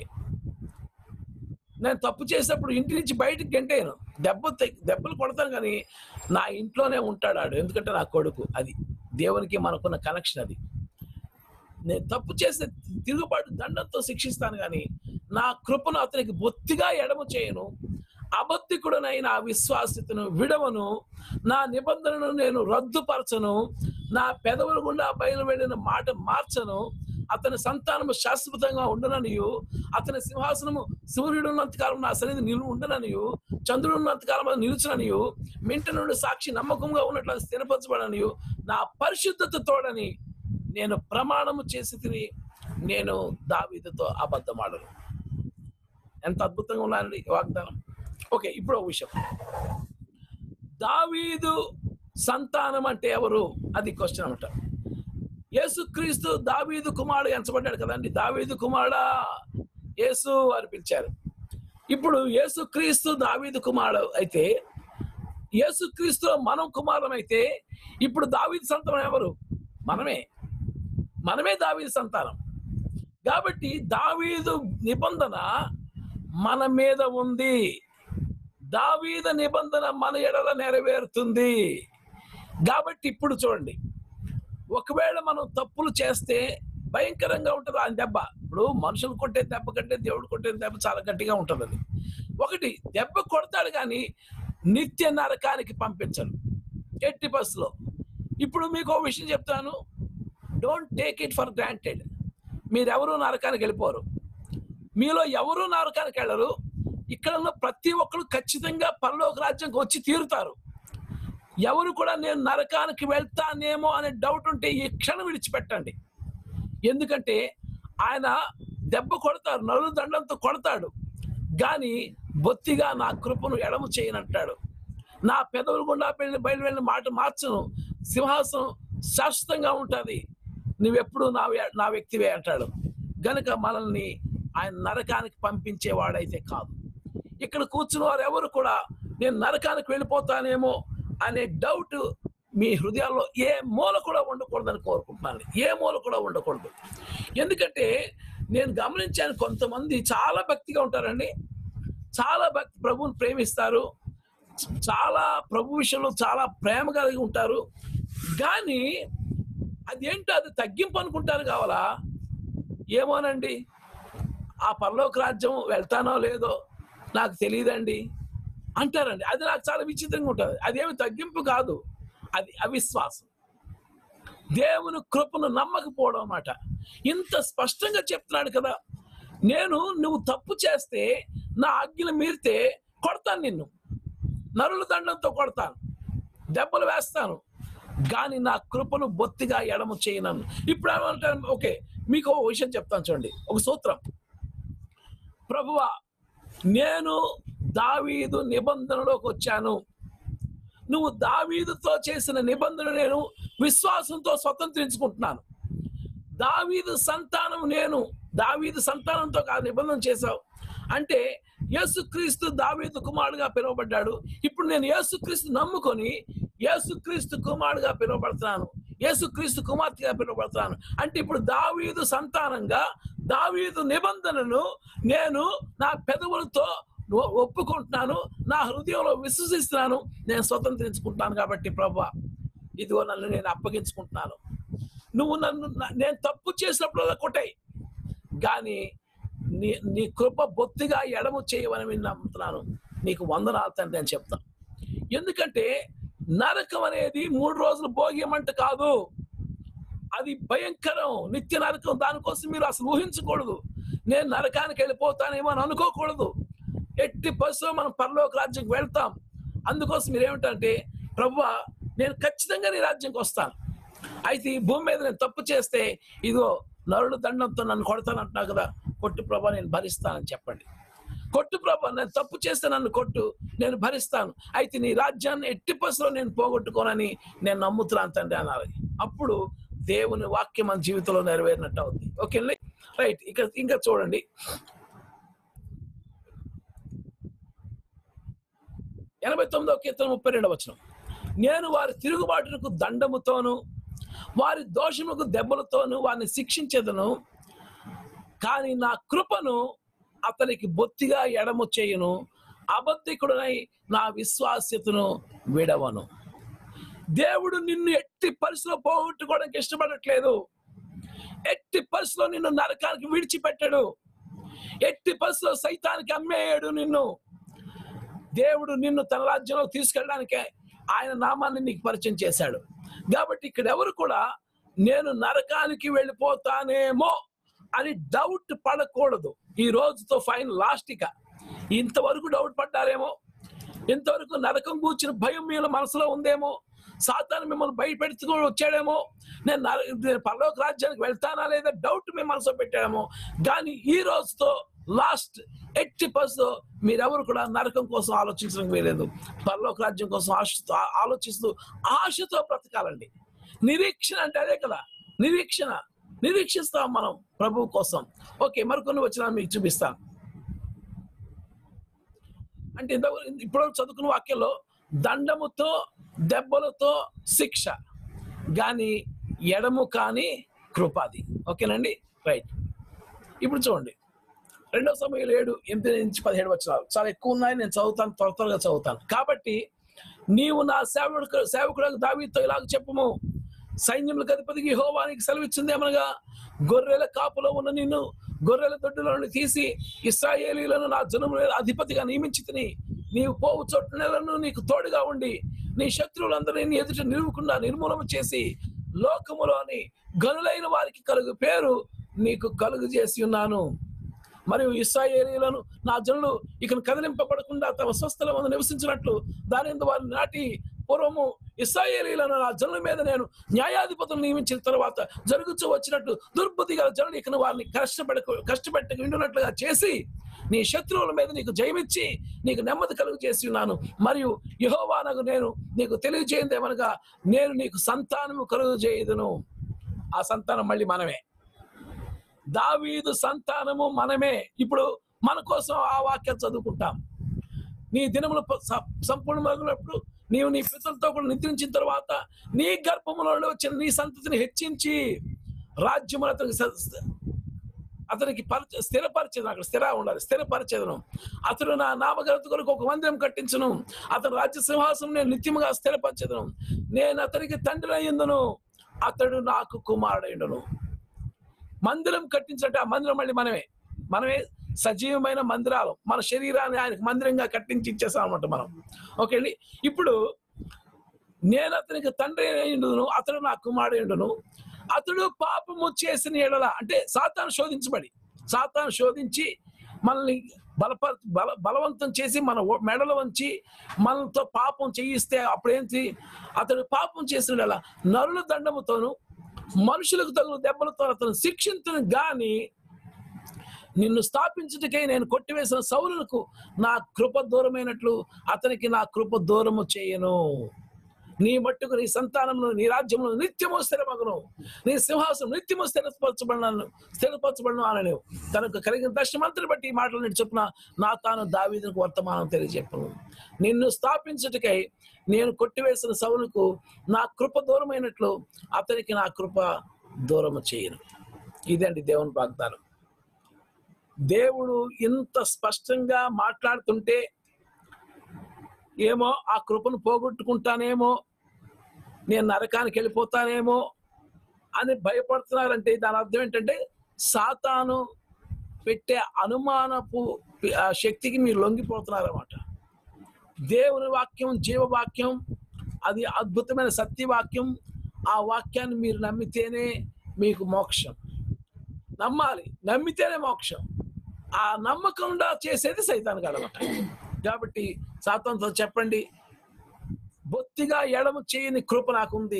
నేను తప్పు చేసేటప్పుడు ఇంటి నుంచి బయటికి గంటేను దెబ్బ తె- దెబ్బలు కొడతాను కానీ నా ఇంట్లోనే ఉంటాడు ఆడు ఎందుకంటే నా కొడుకు అది దేవునికి మనకున్న కనెక్షన్ అది నేను తప్పు చేస్తే తిరుగుబాటు దండంతో శిక్షిస్తాను కానీ నా కృపను అతనికి బొత్తిగా ఎడమ చేయను అబద్ధికుడనైన ఆ విశ్వాసితను విడవను నా నిబంధనను నేను రద్దుపరచను నా పెదవుల గుండా బయలువెళ్ళిన మాట మార్చను అతని సంతానము శాశ్వతంగా ఉండననియు అతని సింహాసనము సూర్యుడు ఉన్నంతకాలం నా సన్నిధి నిలువ ఉండననియు చంద్రుడు ఉన్నంతకాలం అది నిలుచుననియు మింట నుండి సాక్షి నమ్మకంగా ఉన్నట్లు అది స్థిరపరచబడనియు నా పరిశుద్ధత తోడని నేను ప్రమాణము చేసి తిని నేను దావీదుతో అబద్ధమాడను ఎంత అద్భుతంగా ఉన్నాయండి ఈ వాగ్దానం ఓకే ఇప్పుడు ఒక విషయం దావీదు సంతానం అంటే ఎవరు అది క్వశ్చన్ అనమాట యేసుక్రీస్తు దావీదు కుమారుడు ఎంచబడ్డాడు కదండి దావీదు కుమారుడా యేసు అని పిలిచారు ఇప్పుడు యేసుక్రీస్తు దావీదు కుమారుడు అయితే యేసుక్రీస్తు మనం కుమారులం అయితే ఇప్పుడు దావీదు సంతానం ఎవరు మనమే మనమే దావీదు సంతానం కాబట్టి దావీదు నిబంధన మన మీద ఉంది దావీద నిబంధన మన ఎడల నెరవేరుతుంది కాబట్టి ఇప్పుడు చూడండి ఒకవేళ మనం తప్పులు చేస్తే భయంకరంగా ఉంటుంది ఆ దెబ్బ ఇప్పుడు మనుషులు కొట్టే దెబ్బ కంటే దేవుడు కొట్టే దెబ్బ చాలా గట్టిగా ఉంటుంది అది ఒకటి దెబ్బ కొడతాడు కానీ నిత్య నరకానికి పంపించరు ఎట్టి బస్సులో ఇప్పుడు మీకు ఒక విషయం చెప్తాను don't take it for granted మీరెవరూ నరకానికి వెళ్ళిపోరు మీలో ఎవరూ నరకానికి వెళ్ళరు ఇక్కడ ఉన్న ప్రతి ఒక్కరు ఖచ్చితంగా పరలోక రాజ్యంకి వచ్చి తీరుతారు ఎవరు కూడా నేను నరకానికి వెళ్తానేమో అనే డౌట్ ఉంటే ఈ క్షణం విడిచిపెట్టండి ఎందుకంటే ఆయన దెబ్బ కొడతారు నలుగు దండంతో కొడతాడు కానీ బొత్తిగా నా కృపను ఎడము చేయనంటాడు నా పెదవులు గుండా వెళ్ళి బయలు వెళ్ళిన మాట మార్చను సింహాసనం శాశ్వతంగా ఉంటుంది నువ్వెప్పుడు నా వ్య- నా వ్యక్తివే అంటాడు గనుక మనల్ని ఆయన నరకానికి పంపించేవాడైతే కాదు ఇక్కడ కూర్చున్న వారు ఎవరు కూడా నేను నరకానికి వెళ్ళిపోతానేమో అనే డౌట్ మీ హృదయాల్లో ఏ మూల కూడా ఉండకూడదని కోరుకుంటున్నాను ఏ మూల కూడా ఉండకూడదు ఎందుకంటే నేను గమనించాను కొంతమంది చాలా భక్తిగా ఉంటారండి చాలా భక్తి ప్రభువుని ప్రేమిస్తారు చాలా ప్రభు విషయంలో చాలా ప్రేమ కలిగి ఉంటారు కానీ అదేంటో అది తగ్గింపు అనుకుంటారు కావాలా ఏమోనండి ఆ పరలోక రాజ్యం వెళ్తానో లేదో నాకు తెలియదండి అంటారండి అది నాకు చాలా విచిత్రంగా ఉంటుంది అదేమి తగ్గింపు కాదు అది అవిశ్వాసం దేవుని కృపను నమ్మకపోవడం అన్నమాట ఇంత స్పష్టంగా చెప్తున్నాడు కదా నేను నువ్వు తప్పు చేస్తే నా ఆజ్ఞలు మీరితే కొడతాను నిన్ను నరుల దండంతో కొడతాను దెబ్బలు వేస్తాను కానీ నా కృపను బొత్తిగా ఎడమ చేయనను ఇప్పుడు ఏమంటాను ఓకే మీకు ఒక విషయం చెప్తాను చూడండి ఒక సూత్రం ప్రభువా నేను దావీదు నిబంధనలోకి వచ్చాను నువ్వు దావీదుతో చేసిన నిబంధన నేను విశ్వాసంతో స్వతంత్రించుకుంటున్నాను దావీదు సంతానం నేను దావీదు సంతానంతో కాదు నిబంధన చేశావు అంటే యేసుక్రీస్తు దావీదు కుమారుడుగా పిలువబడ్డాడు ఇప్పుడు నేను యేసుక్రీస్తు నమ్ముకొని యేసుక్రీస్తు కుమారుడుగా పిలువబడుతున్నాను యేసుక్రీస్తు కుమార్తెగా పిలువబడుతున్నాను అంటే ఇప్పుడు దావీదు సంతానంగా దావీదు నిబంధనను నేను నా పెదవులతో ఒ- ఒప్పుకుంటున్నాను నా హృదయంలో విశ్వసిస్తున్నాను నేను స్వతంత్రించుకుంటాను కాబట్టి ప్రభా ఇదిగో నన్ను నేను అప్పగించుకుంటున్నాను నువ్వు నన్ను నా- నేను తప్పు చేసినప్పుడు కొట్టాయి కానీ నీ నీ కృప బొత్తిగా ఎడము చేయవని నేను నమ్ముతున్నాను నీకు వందనాలు తండ్రి అని చెప్తాను ఎందుకంటే నరకం అనేది మూడు రోజులు భోగ్యమంట కాదు అది భయంకరం నిత్య నరకం దానికోసం మీరు అసలు ఊహించకూడదు నేను నరకానికి వెళ్ళిపోతానేమో అని అనుకోకూడదు ఎట్టి బస్సు మనం పరలోక రాజ్యంకి వెళ్తాం అందుకోసం మీరు ఏమిటంటే ప్రభువా నేను ఖచ్చితంగా నీ రాజ్యంకి వస్తాను అయితే ఈ భూమి మీద నేను తప్పు చేస్తే ఇదిగో నరుడు దండంతో నన్ను కొడతానంటున్నావు కదా కొట్టు ప్రభా నేను భరిస్తానని చెప్పండి కొట్టు ప్రభా నేను తప్పు చేస్తే నన్ను కొట్టు నేను భరిస్తాను అయితే నీ రాజ్యాన్ని ఎట్టి పసులో నేను పోగొట్టుకోనని నేను నమ్ముతున్నాను తండ్రి అనాలి అప్పుడు దేవుని వాక్యం మన జీవితంలో నెరవేరినట్టు అవుతుంది ఓకే రైట్ ఇక ఇంకా చూడండి ఎనభై తొమ్మిదో కీర్తన ముప్పై రెండవ వచనం నేను వారి తిరుగుబాటునకు దండముతోను వారి దోషములకు దెబ్బలతోను వారిని శిక్షించదను కానీ నా కృపను అతనికి బొత్తిగా ఎడము చేయును అబద్ధికుడనై నా విశ్వాస్యతను విడవను దేవుడు నిన్ను ఎట్టి పరిస్థితిలో పోగొట్టుకోవడానికి ఇష్టపడట్లేదు ఎట్టి పరిస్థితిలో నిన్ను నరకానికి విడిచిపెట్టాడు ఎట్టి పరిస్థితిలో సైతానికి అమ్మేయాడు నిన్ను దేవుడు నిన్ను తన రాజ్యంలో తీసుకెళ్ళడానికే ఆయన నామాన్ని నీకు పరిచయం చేశాడు కాబట్టి ఇక్కడ ఎవరు కూడా నేను నరకానికి వెళ్ళిపోతానేమో అని డౌట్ పడకూడదు ఈ రోజుతో ఫైన్ లాస్ట్ ఇక ఇంతవరకు డౌట్ పడ్డారేమో ఇంతవరకు నరకం కూర్చిన భయం మీలో మనసులో ఉందేమో సాతాను మిమ్మల్ని భయపెడుతూ వచ్చాడేమో నేను నర- నేను పరలోక రాజ్యానికి వెళ్తానా లేదా డౌట్ మీ మనసులో పెట్టాడేమో కానీ ఈ రోజుతో లాస్ట్ ఎట్టి పర్సెంట్ మీరెవరు కూడా నరకం కోసం ఆలోచించడం వేయలేదు పరలోక రాజ్యం కోసం ఆశతో ఆ- ఆలోచిస్తూ ఆశతో బ్రతకాలండి నిరీక్షణ అంటే అదే కదా నిరీక్షణ నిరీక్షిస్తాం మనం ప్రభువు కోసం ఓకే మరికొన్ని వచ్చిన మీకు చూపిస్తాను అంటే ఇంత ఇప్పుడు చదువుకున్న వాక్యంలో దండముతో దెబ్బలతో శిక్ష కానీ ఎడము కాని కృపాది ఓకేనండి రైట్ ఇప్పుడు చూడండి రెండో సమయంలో ఏడు ఎనిమిది నుంచి పదిహేడు వచ్చినారు చాలా ఎక్కువ ఉన్నాయి నేను చదువుతాను త్వర త్వరగా చదువుతాను కాబట్టి నీవు నా సేవకుడు సేవకుడు దావీతో ఇలాగ చెప్పుము సైన్యములకు అధిపతికి హోవానికి సెలవిచ్చింది ఏమనగా గొర్రెల కాపులో ఉన్న నిన్ను గొర్రెల దొడ్డులో నుండి తీసి ఇస్రాయేలీలను నా జనముల మీద అధిపతిగా నియమించి తిని నీవు పోవు చోటు నెలను నీకు తోడుగా ఉండి నీ శత్రువులందరినీ నీ ఎదుట నిలువకుండా నిర్మూలన చేసి లోకములోని గనులైన వారికి కలుగు పేరు నీకు కలుగు చేసి ఉన్నాను మరియు ఇస్రాయేలీలను నా జనులు ఇక కదిలింపబడకుండా తమ స్వస్థల మందు నివసించినట్లు దాని యందు వారిని నాటి పూర్వము ఇస్రాయేలీలను నా జనుల మీద నేను న్యాయాధిపతులు నియమించిన తర్వాత జరుగుతూ వచ్చినట్టు దుర్బుద్ధి గల జనులు ఇక వారిని కష్టపడ కష్టపెట్టక ఉండునట్లుగా చేసి నీ శత్రువుల మీద నీకు జయమిచ్చి నీకు నెమ్మది కలుగు చేసి ఉన్నాను మరియు యహోవానకు నేను నీకు తెలియజేయదేమనగా నేను నీకు సంతానము కలుగు చేయదును ఆ సంతానం మళ్ళీ మనమే దావీదు సంతానము మనమే ఇప్పుడు మన కోసం ఆ వాక్యం చదువుకుంటాం నీ దినములు ప- స- సంపూర్ణమగినప్పుడు నీవు నీ పితలతో కూడా నిద్రించిన తర్వాత నీ గర్భములో వచ్చిన నీ సంతతిని హెచ్చించి రాజ్యములు అతనికి స- అతనికి పరిచ స్థిరపరిచేదను అక్కడ స్థిర ఉండాలి స్థిరపరిచేదను అతడు నా నామగరత కొరకు ఒక మందిరం కట్టించును అతను రాజ్య సింహాసనం నేను నిత్యముగా స్థిరపరిచేదను నేను అతనికి తండ్రి అయ్యిందును అతడు నాకు కుమారుడైండును మందిరం కట్టించంటే ఆ మందిరం మళ్ళీ మనమే మనమే సజీవమైన మందిరాలు మన శరీరాన్ని ఆయనకు మందిరంగా కట్టించి ఇచ్చేసాం అనమాట మనం ఓకే అండి ఇప్పుడు నేను అతనికి తండ్రి అయ్యిండును అతడు నా కుమారుడు అతడు పాపము చేసిన ఎడల అంటే సాతాను శోధించబడి సాతాను శోధించి మనల్ని బలపర బల బలవంతం చేసి మన ఓ- మెడలు వంచి మనతో పాపం చేయిస్తే అప్పుడేంటి అతడు పాపం చేసిన ఎడల నరుల దండముతోను మనుషులకు తగిన దెబ్బలతో అతను శిక్షించును గాని నిన్ను స్థాపించుటకై నేను కొట్టివేసిన సౌలులకు నా కృప దూరమైనట్లు అతనికి నా కృప దూరము చేయను నీ మట్టుకు నీ సంతానమును నీ రాజ్యమును నిత్యము స్థిరమగును నీ సింహాసనం నిత్యము స్థిరపరచబడినను స్థిరపరచబడిన అనను తనకు కలిగిన దర్శనమంతని బట్టి ఈ మాటలు నేను చొప్పున నా తాను దావీదునికి వర్తమానం తెలియజెప్పను నిన్ను స్థాపించుటకై నేను కొట్టివేసిన సౌలుకు నా కృప దూరమైనట్లు అతనికి నా కృప దూరము చేయను ఇదండి దేవుని వాగ్దానం దేవుడు ఇంత స్పష్టంగా మాట్లాడుతుంటే ఏమో ఆ కృపను పోగొట్టుకుంటానేమో నేను నరకానికి వెళ్ళిపోతానేమో అని భయపడుతున్నారంటే దాని అర్థం ఏంటంటే సాతాను పెట్టే అనుమానపు ఆ శక్తికి మీరు లొంగిపోతున్నారన్నమాట దేవుని వాక్యం జీవవాక్యం అది అద్భుతమైన సత్యవాక్యం ఆ వాక్యాన్ని మీరు నమ్మితేనే మీకు మోక్షం నమ్మాలి నమ్మితేనే మోక్షం ఆ నమ్మకంగా చేసేది సైతాన్ అనమాట కాబట్టి సాతంతో చెప్పండి బొత్తిగా ఎడమ చేయని కృప నాకుంది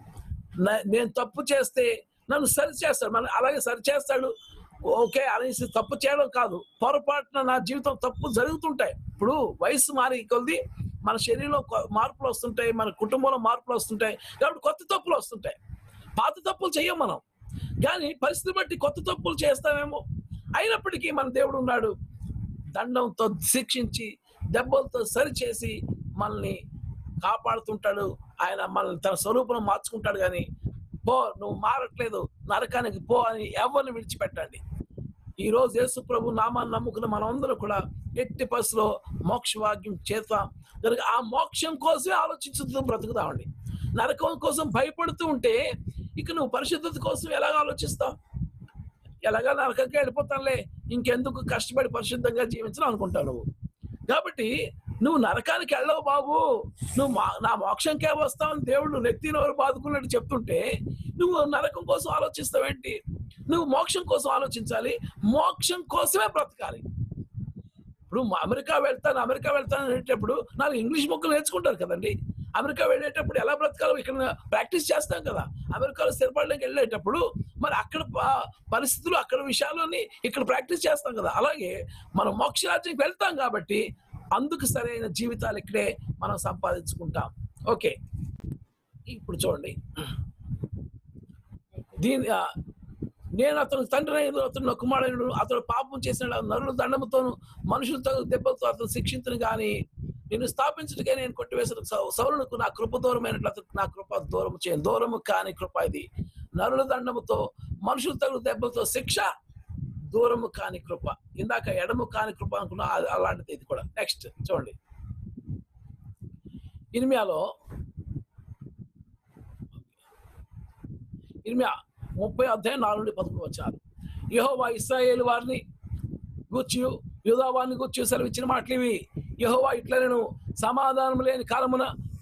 న- నేను తప్పు చేస్తే నన్ను సరి చేస్తాడు మన అలాగే సరి చేస్తాడు ఓకే అనేసి తప్పు చేయడం కాదు పొరపాటున నా జీవితం తప్పు జరుగుతుంటాయి ఇప్పుడు వయసు మారి కొద్ది మన శరీరంలో కొ- మార్పులు వస్తుంటాయి మన కుటుంబంలో మార్పులు వస్తుంటాయి కాబట్టి కొత్త తప్పులు వస్తుంటాయి పాత తప్పులు చెయ్యం మనం కానీ పరిస్థితి బట్టి కొత్త తప్పులు చేస్తామేమో అయినప్పటికీ మన దేవుడు ఉన్నాడు దండంతో శిక్షించి దెబ్బలతో సరిచేసి మనల్ని కాపాడుతుంటాడు ఆయన మనల్ని తన స్వరూపం మార్చుకుంటాడు కానీ పో నువ్వు మారట్లేదు నరకానికి పో అని ఎవరిని విడిచిపెట్టండి ఈ రోజు యేసు ప్రభు నామాన్ని నమ్ముకున్న మనమందరం కూడా ఎట్టి పరిస్థితిలో మోక్ష భాగ్యం చేస్తాం కనుక ఆ మోక్షం కోసమే ఆలోచించుతూ బ్రతుకుతామండి నరకం కోసం భయపడుతూ ఉంటే ఇక నువ్వు పరిశుద్ధత కోసం ఎలాగ ఆలోచిస్తావు ఎలాగా నరకంగా వెళ్ళిపోతానులే ఇంకెందుకు కష్టపడి పరిశుద్ధంగా జీవించడం అనుకుంటావు నువ్వు కాబట్టి నువ్వు నరకానికి వెళ్ళవు బాబు నువ్వు మా- నా మోక్షంకే వస్తావని దేవుడు నెత్తి నోరు బాదుకున్నట్టు చెప్తుంటే నువ్వు నరకం కోసం ఆలోచిస్తావేంటి నువ్వు మోక్షం కోసం ఆలోచించాలి మోక్షం కోసమే బ్రతకాలి ఇప్పుడు మా అమెరికా వెళ్తాను అమెరికా వెళ్తాను అనేటప్పుడు నాకు ఇంగ్లీష్ మొక్కలు నేర్చుకుంటారు కదండి అమెరికా వెళ్ళేటప్పుడు ఎలా బ్రతకాలో ఇక్కడ ప్రాక్టీస్ చేస్తాం కదా అమెరికాలో స్థిరపడడానికి వెళ్ళేటప్పుడు మరి అక్కడ ప- పరిస్థితులు అక్కడ విషయాలని ఇక్కడ ప్రాక్టీస్ చేస్తాం కదా అలాగే మనం మోక్షరాజ్యానికి వెళ్తాం కాబట్టి అందుకు సరైన జీవితాలు ఇక్కడే మనం సంపాదించుకుంటాం ఓకే ఇప్పుడు చూడండి దీని ఆ, నేను అతను తండ్రి అయిన అతను నా కుమారుడు అతడు పాపం చేసిన నరుల దండముతోను మనుషులతో దెబ్బలతో అతను శిక్షించను కానీ నేను స్థాపించడానికి నేను కొట్టివేసిన సౌ- సౌలునకు నా కృప దూరమైనట్లు అతనికి నా కృప దూరం చేయను దూరము కాని కృప ఇది నరుల దండముతో మనుషులు తగు దెబ్బలతో శిక్ష దూరము కాని కృప ఇందాక ఎడము కాని కృప అనుకున్నా అది అలాంటిది ఇది కూడా నెక్స్ట్ చూడండి ఇనిమియాలో ఇనిమియా ముప్పై అధ్యాయం నాలుగు నుండి పదకొండు వచ్చారు యహోవా ఇస్రాయేల్ వారిని గూర్చి యూదా వారిని గూర్చి సెలవిచ్చిన మాటలు ఇవి యహోవా ఇట్లా నేను సమాధానం లేని కాలమున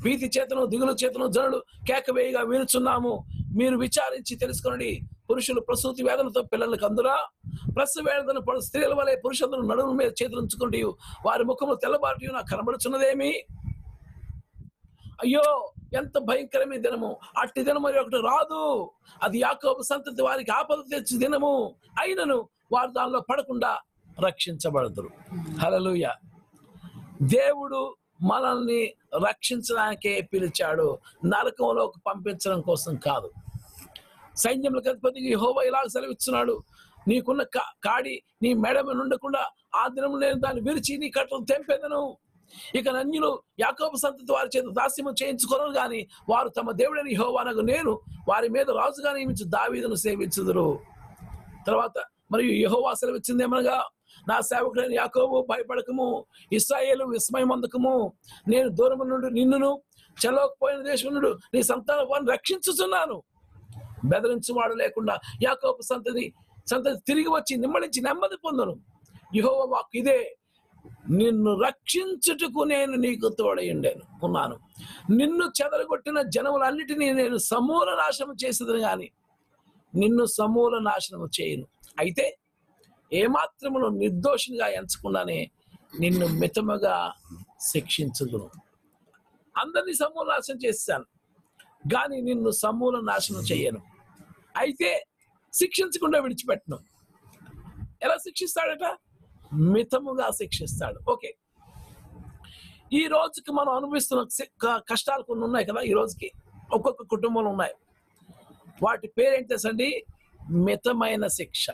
భీతి చేతను దిగులు చేతను జనులు కేకవేయిగా వీరుచున్నాము మీరు విచారించి తెలుసుకోండి పురుషులు ప్రసూతి వేదనతో పిల్లలకు అందురా ప్రసవ వేదన పడు స్త్రీల వలె పురుషులను నడుము మీద చేతులు ఉంచుకుంటూ వారి ముఖము తెల్లబాటు నాకు కనబడుచున్నదేమి అయ్యో ఎంత భయంకరమైన దినము అట్టి దినము మరి ఒకటి రాదు అది యాకోబు సంతతి వారికి ఆపద తెచ్చి దినము అయినను వారు దానిలో పడకుండా రక్షించబడదురు హలలుయ దేవుడు మనల్ని రక్షించడానికే పిలిచాడు నరకంలోకి పంపించడం కోసం కాదు సైన్యములకు అధిపతికి హోవా ఇలా సెలవిస్తున్నాడు నీకున్న కా- కాడి నీ మెడ మీద ఉండకుండా ఆ దినము నేను దాన్ని విరిచి నీ కట్టలు తెంపేదను ఇక నన్యులు యాకోబు సంతతి వారి చేత దాస్యము చేయించుకోరు గాని వారు తమ దేవుడని యెహోవానగు నేను వారి మీద రాజుగా నియమించి దావీదును సేవించుదురు తర్వాత మరియు యెహోవా సెలవిచ్చిందేమనగా నా సేవకుడైన యాకోబు భయపడకము ఇస్రాయేలు విస్మయమందకము నేను దూరం నుండి నిన్నును చెలవకపోయిన దేశం నుండి నీ సంతాన వారిని రక్షించుచున్నాను బెదిరించువాడు లేకుండా యాకోబు సంతతి సంతతి తిరిగి వచ్చి నిమ్మడించి నెమ్మది పొందను యహోవ వాక్ ఇదే నిన్ను రక్షించుటకు నేను నీకు తోడై ఉండాను ఉన్నాను నిన్ను చెదరగొట్టిన జనములన్నిటినీ నేను సమూల నాశనం చేసేదని గాని నిన్ను సమూల నాశనం చేయను అయితే ఏమాత్రమును నిర్దోషినిగా ఎంచకుండానే నిన్ను మితముగా శిక్షించుదును అందరినీ సమూల నాశనం చేశాను కానీ నిన్ను సమూల నాశనం చేయను అయితే శిక్షించకుండా విడిచిపెట్టను ఎలా శిక్షిస్తాడట మితముగా శిక్షిస్తాడు ఓకే ఈ రోజుకి మనం అనుభవిస్తున్న సి- క- కష్టాలు కొన్ని ఉన్నాయి కదా ఈ రోజుకి ఒక్కొక్క కుటుంబంలో ఉన్నాయి వాటి పేరేంటి తెలుసండి మితమైన శిక్ష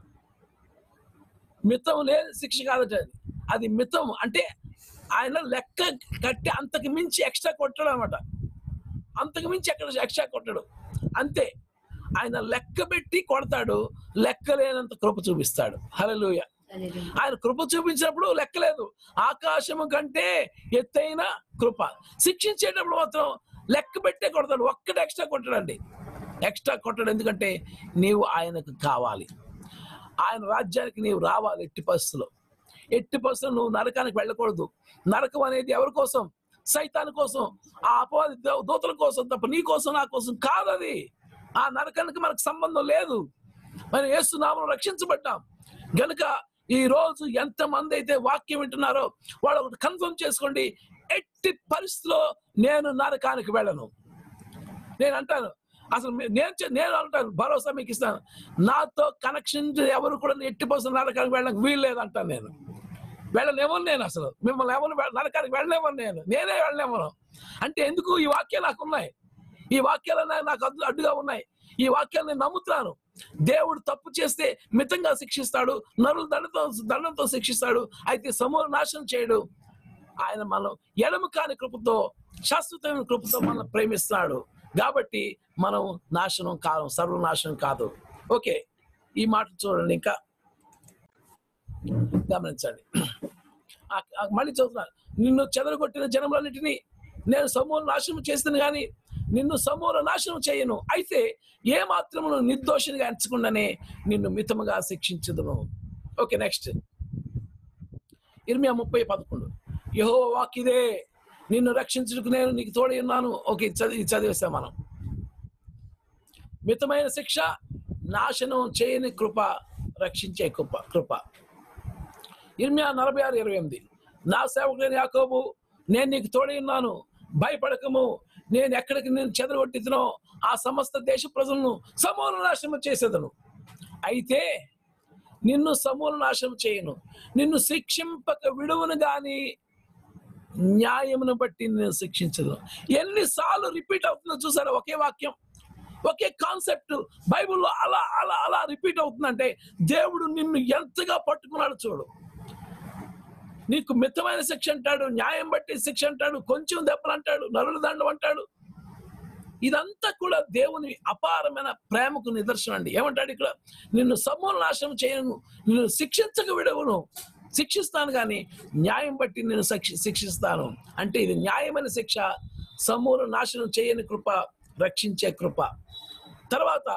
మితం లేని శిక్ష కాదట అది. అది మితం అంటే ఆయన లెక్క కట్టి అంతకు మించి ఎక్స్ట్రా కొట్టడం అనమాట అంతకు మించి ఎక్కడ ఎక్స్ట్రా కొట్టడు అంతే ఆయన లెక్క పెట్టి కొడతాడు లెక్క లేనంత కృప చూపిస్తాడు హల్లెలూయా ఆయన కృప చూపించినప్పుడు లెక్కలేదు ఆకాశము కంటే ఎత్తైన కృప శిక్షించేటప్పుడు మాత్రం లెక్క పెట్టే కొడతాడు ఒక్కటి ఎక్స్ట్రా కొట్టడండి ఎక్స్ట్రా కొట్టడు ఎందుకంటే నీవు ఆయనకు కావాలి ఆయన రాజ్యానికి నీవు రావాలి ఎట్టి పరిస్థితుల్లో ఎట్టి పరిస్థితుల్లో నువ్వు నరకానికి వెళ్ళకూడదు నరకం అనేది ఎవరి కోసం సైతాన్ కోసం ఆ అపవాది దో- దూతల కోసం తప్ప నీ కోసం నా కోసం కాదు అది ఆ నరకానికి మనకు సంబంధం లేదు మనం ఏసునామం రక్షించబడ్డాం గనుక ఈ రోజు ఎంత మంది అయితే వాక్యం వింటున్నారో వాళ్ళు ఒకటి కన్ఫర్మ్ చేసుకోండి ఎట్టి పరిస్థితిలో నేను నరకానికి వెళ్ళను నేను అంటాను అసలు మీ- నేను చె- నేను అంటాను భరోసా మీకు ఇస్తాను నాతో కనెక్షన్ ఎవరు కూడా ఎట్టి పరిస్థితుల్లో నరకానికి వెళ్ళడానికి వీలు లేదంటాను నేను వెళ్ళలేమో నేను అసలు మిమ్మల్ని ఎవరు నరకానికి వెళ్ళలేమో నేను నేనే వెళ్ళలేమను అంటే ఎందుకు ఈ వాక్యాలు నాకు ఉన్నాయి ఈ వాక్యాలు నా- నాకు అడ్డు అడ్డుగా ఉన్నాయి ఈ వాక్యాలు నేను నమ్ముతున్నాను దేవుడు తప్పు చేస్తే మితంగా శిక్షిస్తాడు నరులు దండతో దండంతో శిక్షిస్తాడు అయితే సమూల నాశనం చేయడు ఆయన మనం ఎడమ కాని కృపతో శాశ్వతమైన కృపతో మనం ప్రేమిస్తున్నాడు కాబట్టి మనం నాశనం కాదు సర్వనాశనం కాదు ఓకే ఈ మాట చూడండి ఇంకా గమనించండి ఆ- ఆ మళ్ళీ చదువుతున్నాను నిన్ను చెదరగొట్టిన జనములన్నిటినీ నేను సమూల నాశనం చేస్తాను కానీ నిన్ను సమూల నాశనం చేయను అయితే ఏ మాత్రమును నిర్దోషినిగా ఎంచకుండానే నిన్ను మితముగా శిక్షించదును ఓకే నెక్స్ట్ ఇరవై ముప్పై పదకొండు యహో వాకిదే నిన్ను రక్షించుటకు నేను నీకు తోడై ఉన్నాను ఓకే చదివి చదివేస్తాం మనం మితమైన శిక్ష నాశనం చేయని కృప రక్షించే కృప కృప ఇర్మియా నలభై ఆరు ఇరవై ఎనిమిది నా సేవకుడైన యాకోబు నేను నీకు తోడై ఉన్నాను భయపడకము నేను ఎక్కడికి నేను చెదరగొట్టితునో ఆ సమస్త దేశ ప్రజలను సమూల నాశనం చేసేదను అయితే నిన్ను సమూల నాశనం చేయను నిన్ను శిక్షింపక విడువను గాని న్యాయమును బట్టి నేను శిక్షించదు ఎన్నిసార్లు రిపీట్ అవుతుందో చూసారా ఒకే వాక్యం ఒకే కాన్సెప్ట్ బైబిల్లో అలా అలా అలా రిపీట్ అవుతుందంటే దేవుడు నిన్ను ఎంతగా పట్టుకున్నాడు చూడు నీకు మితమైన శిక్ష అంటాడు న్యాయం బట్టి శిక్ష అంటాడు కొంచెం దెబ్బలు అంటాడు నరుల దండం అంటాడు ఇదంతా కూడా దేవుని అపారమైన ప్రేమకు నిదర్శనం అండి ఏమంటాడు ఇక్కడ నిన్ను సమూల నాశనం చేయను నిన్ను శిక్షించక విడవను శిక్షిస్తాను కానీ న్యాయం బట్టి నేను శిక్ష- శిక్షిస్తాను అంటే ఇది న్యాయమైన శిక్ష సమూల నాశనం చేయని కృప రక్షించే కృప తర్వాత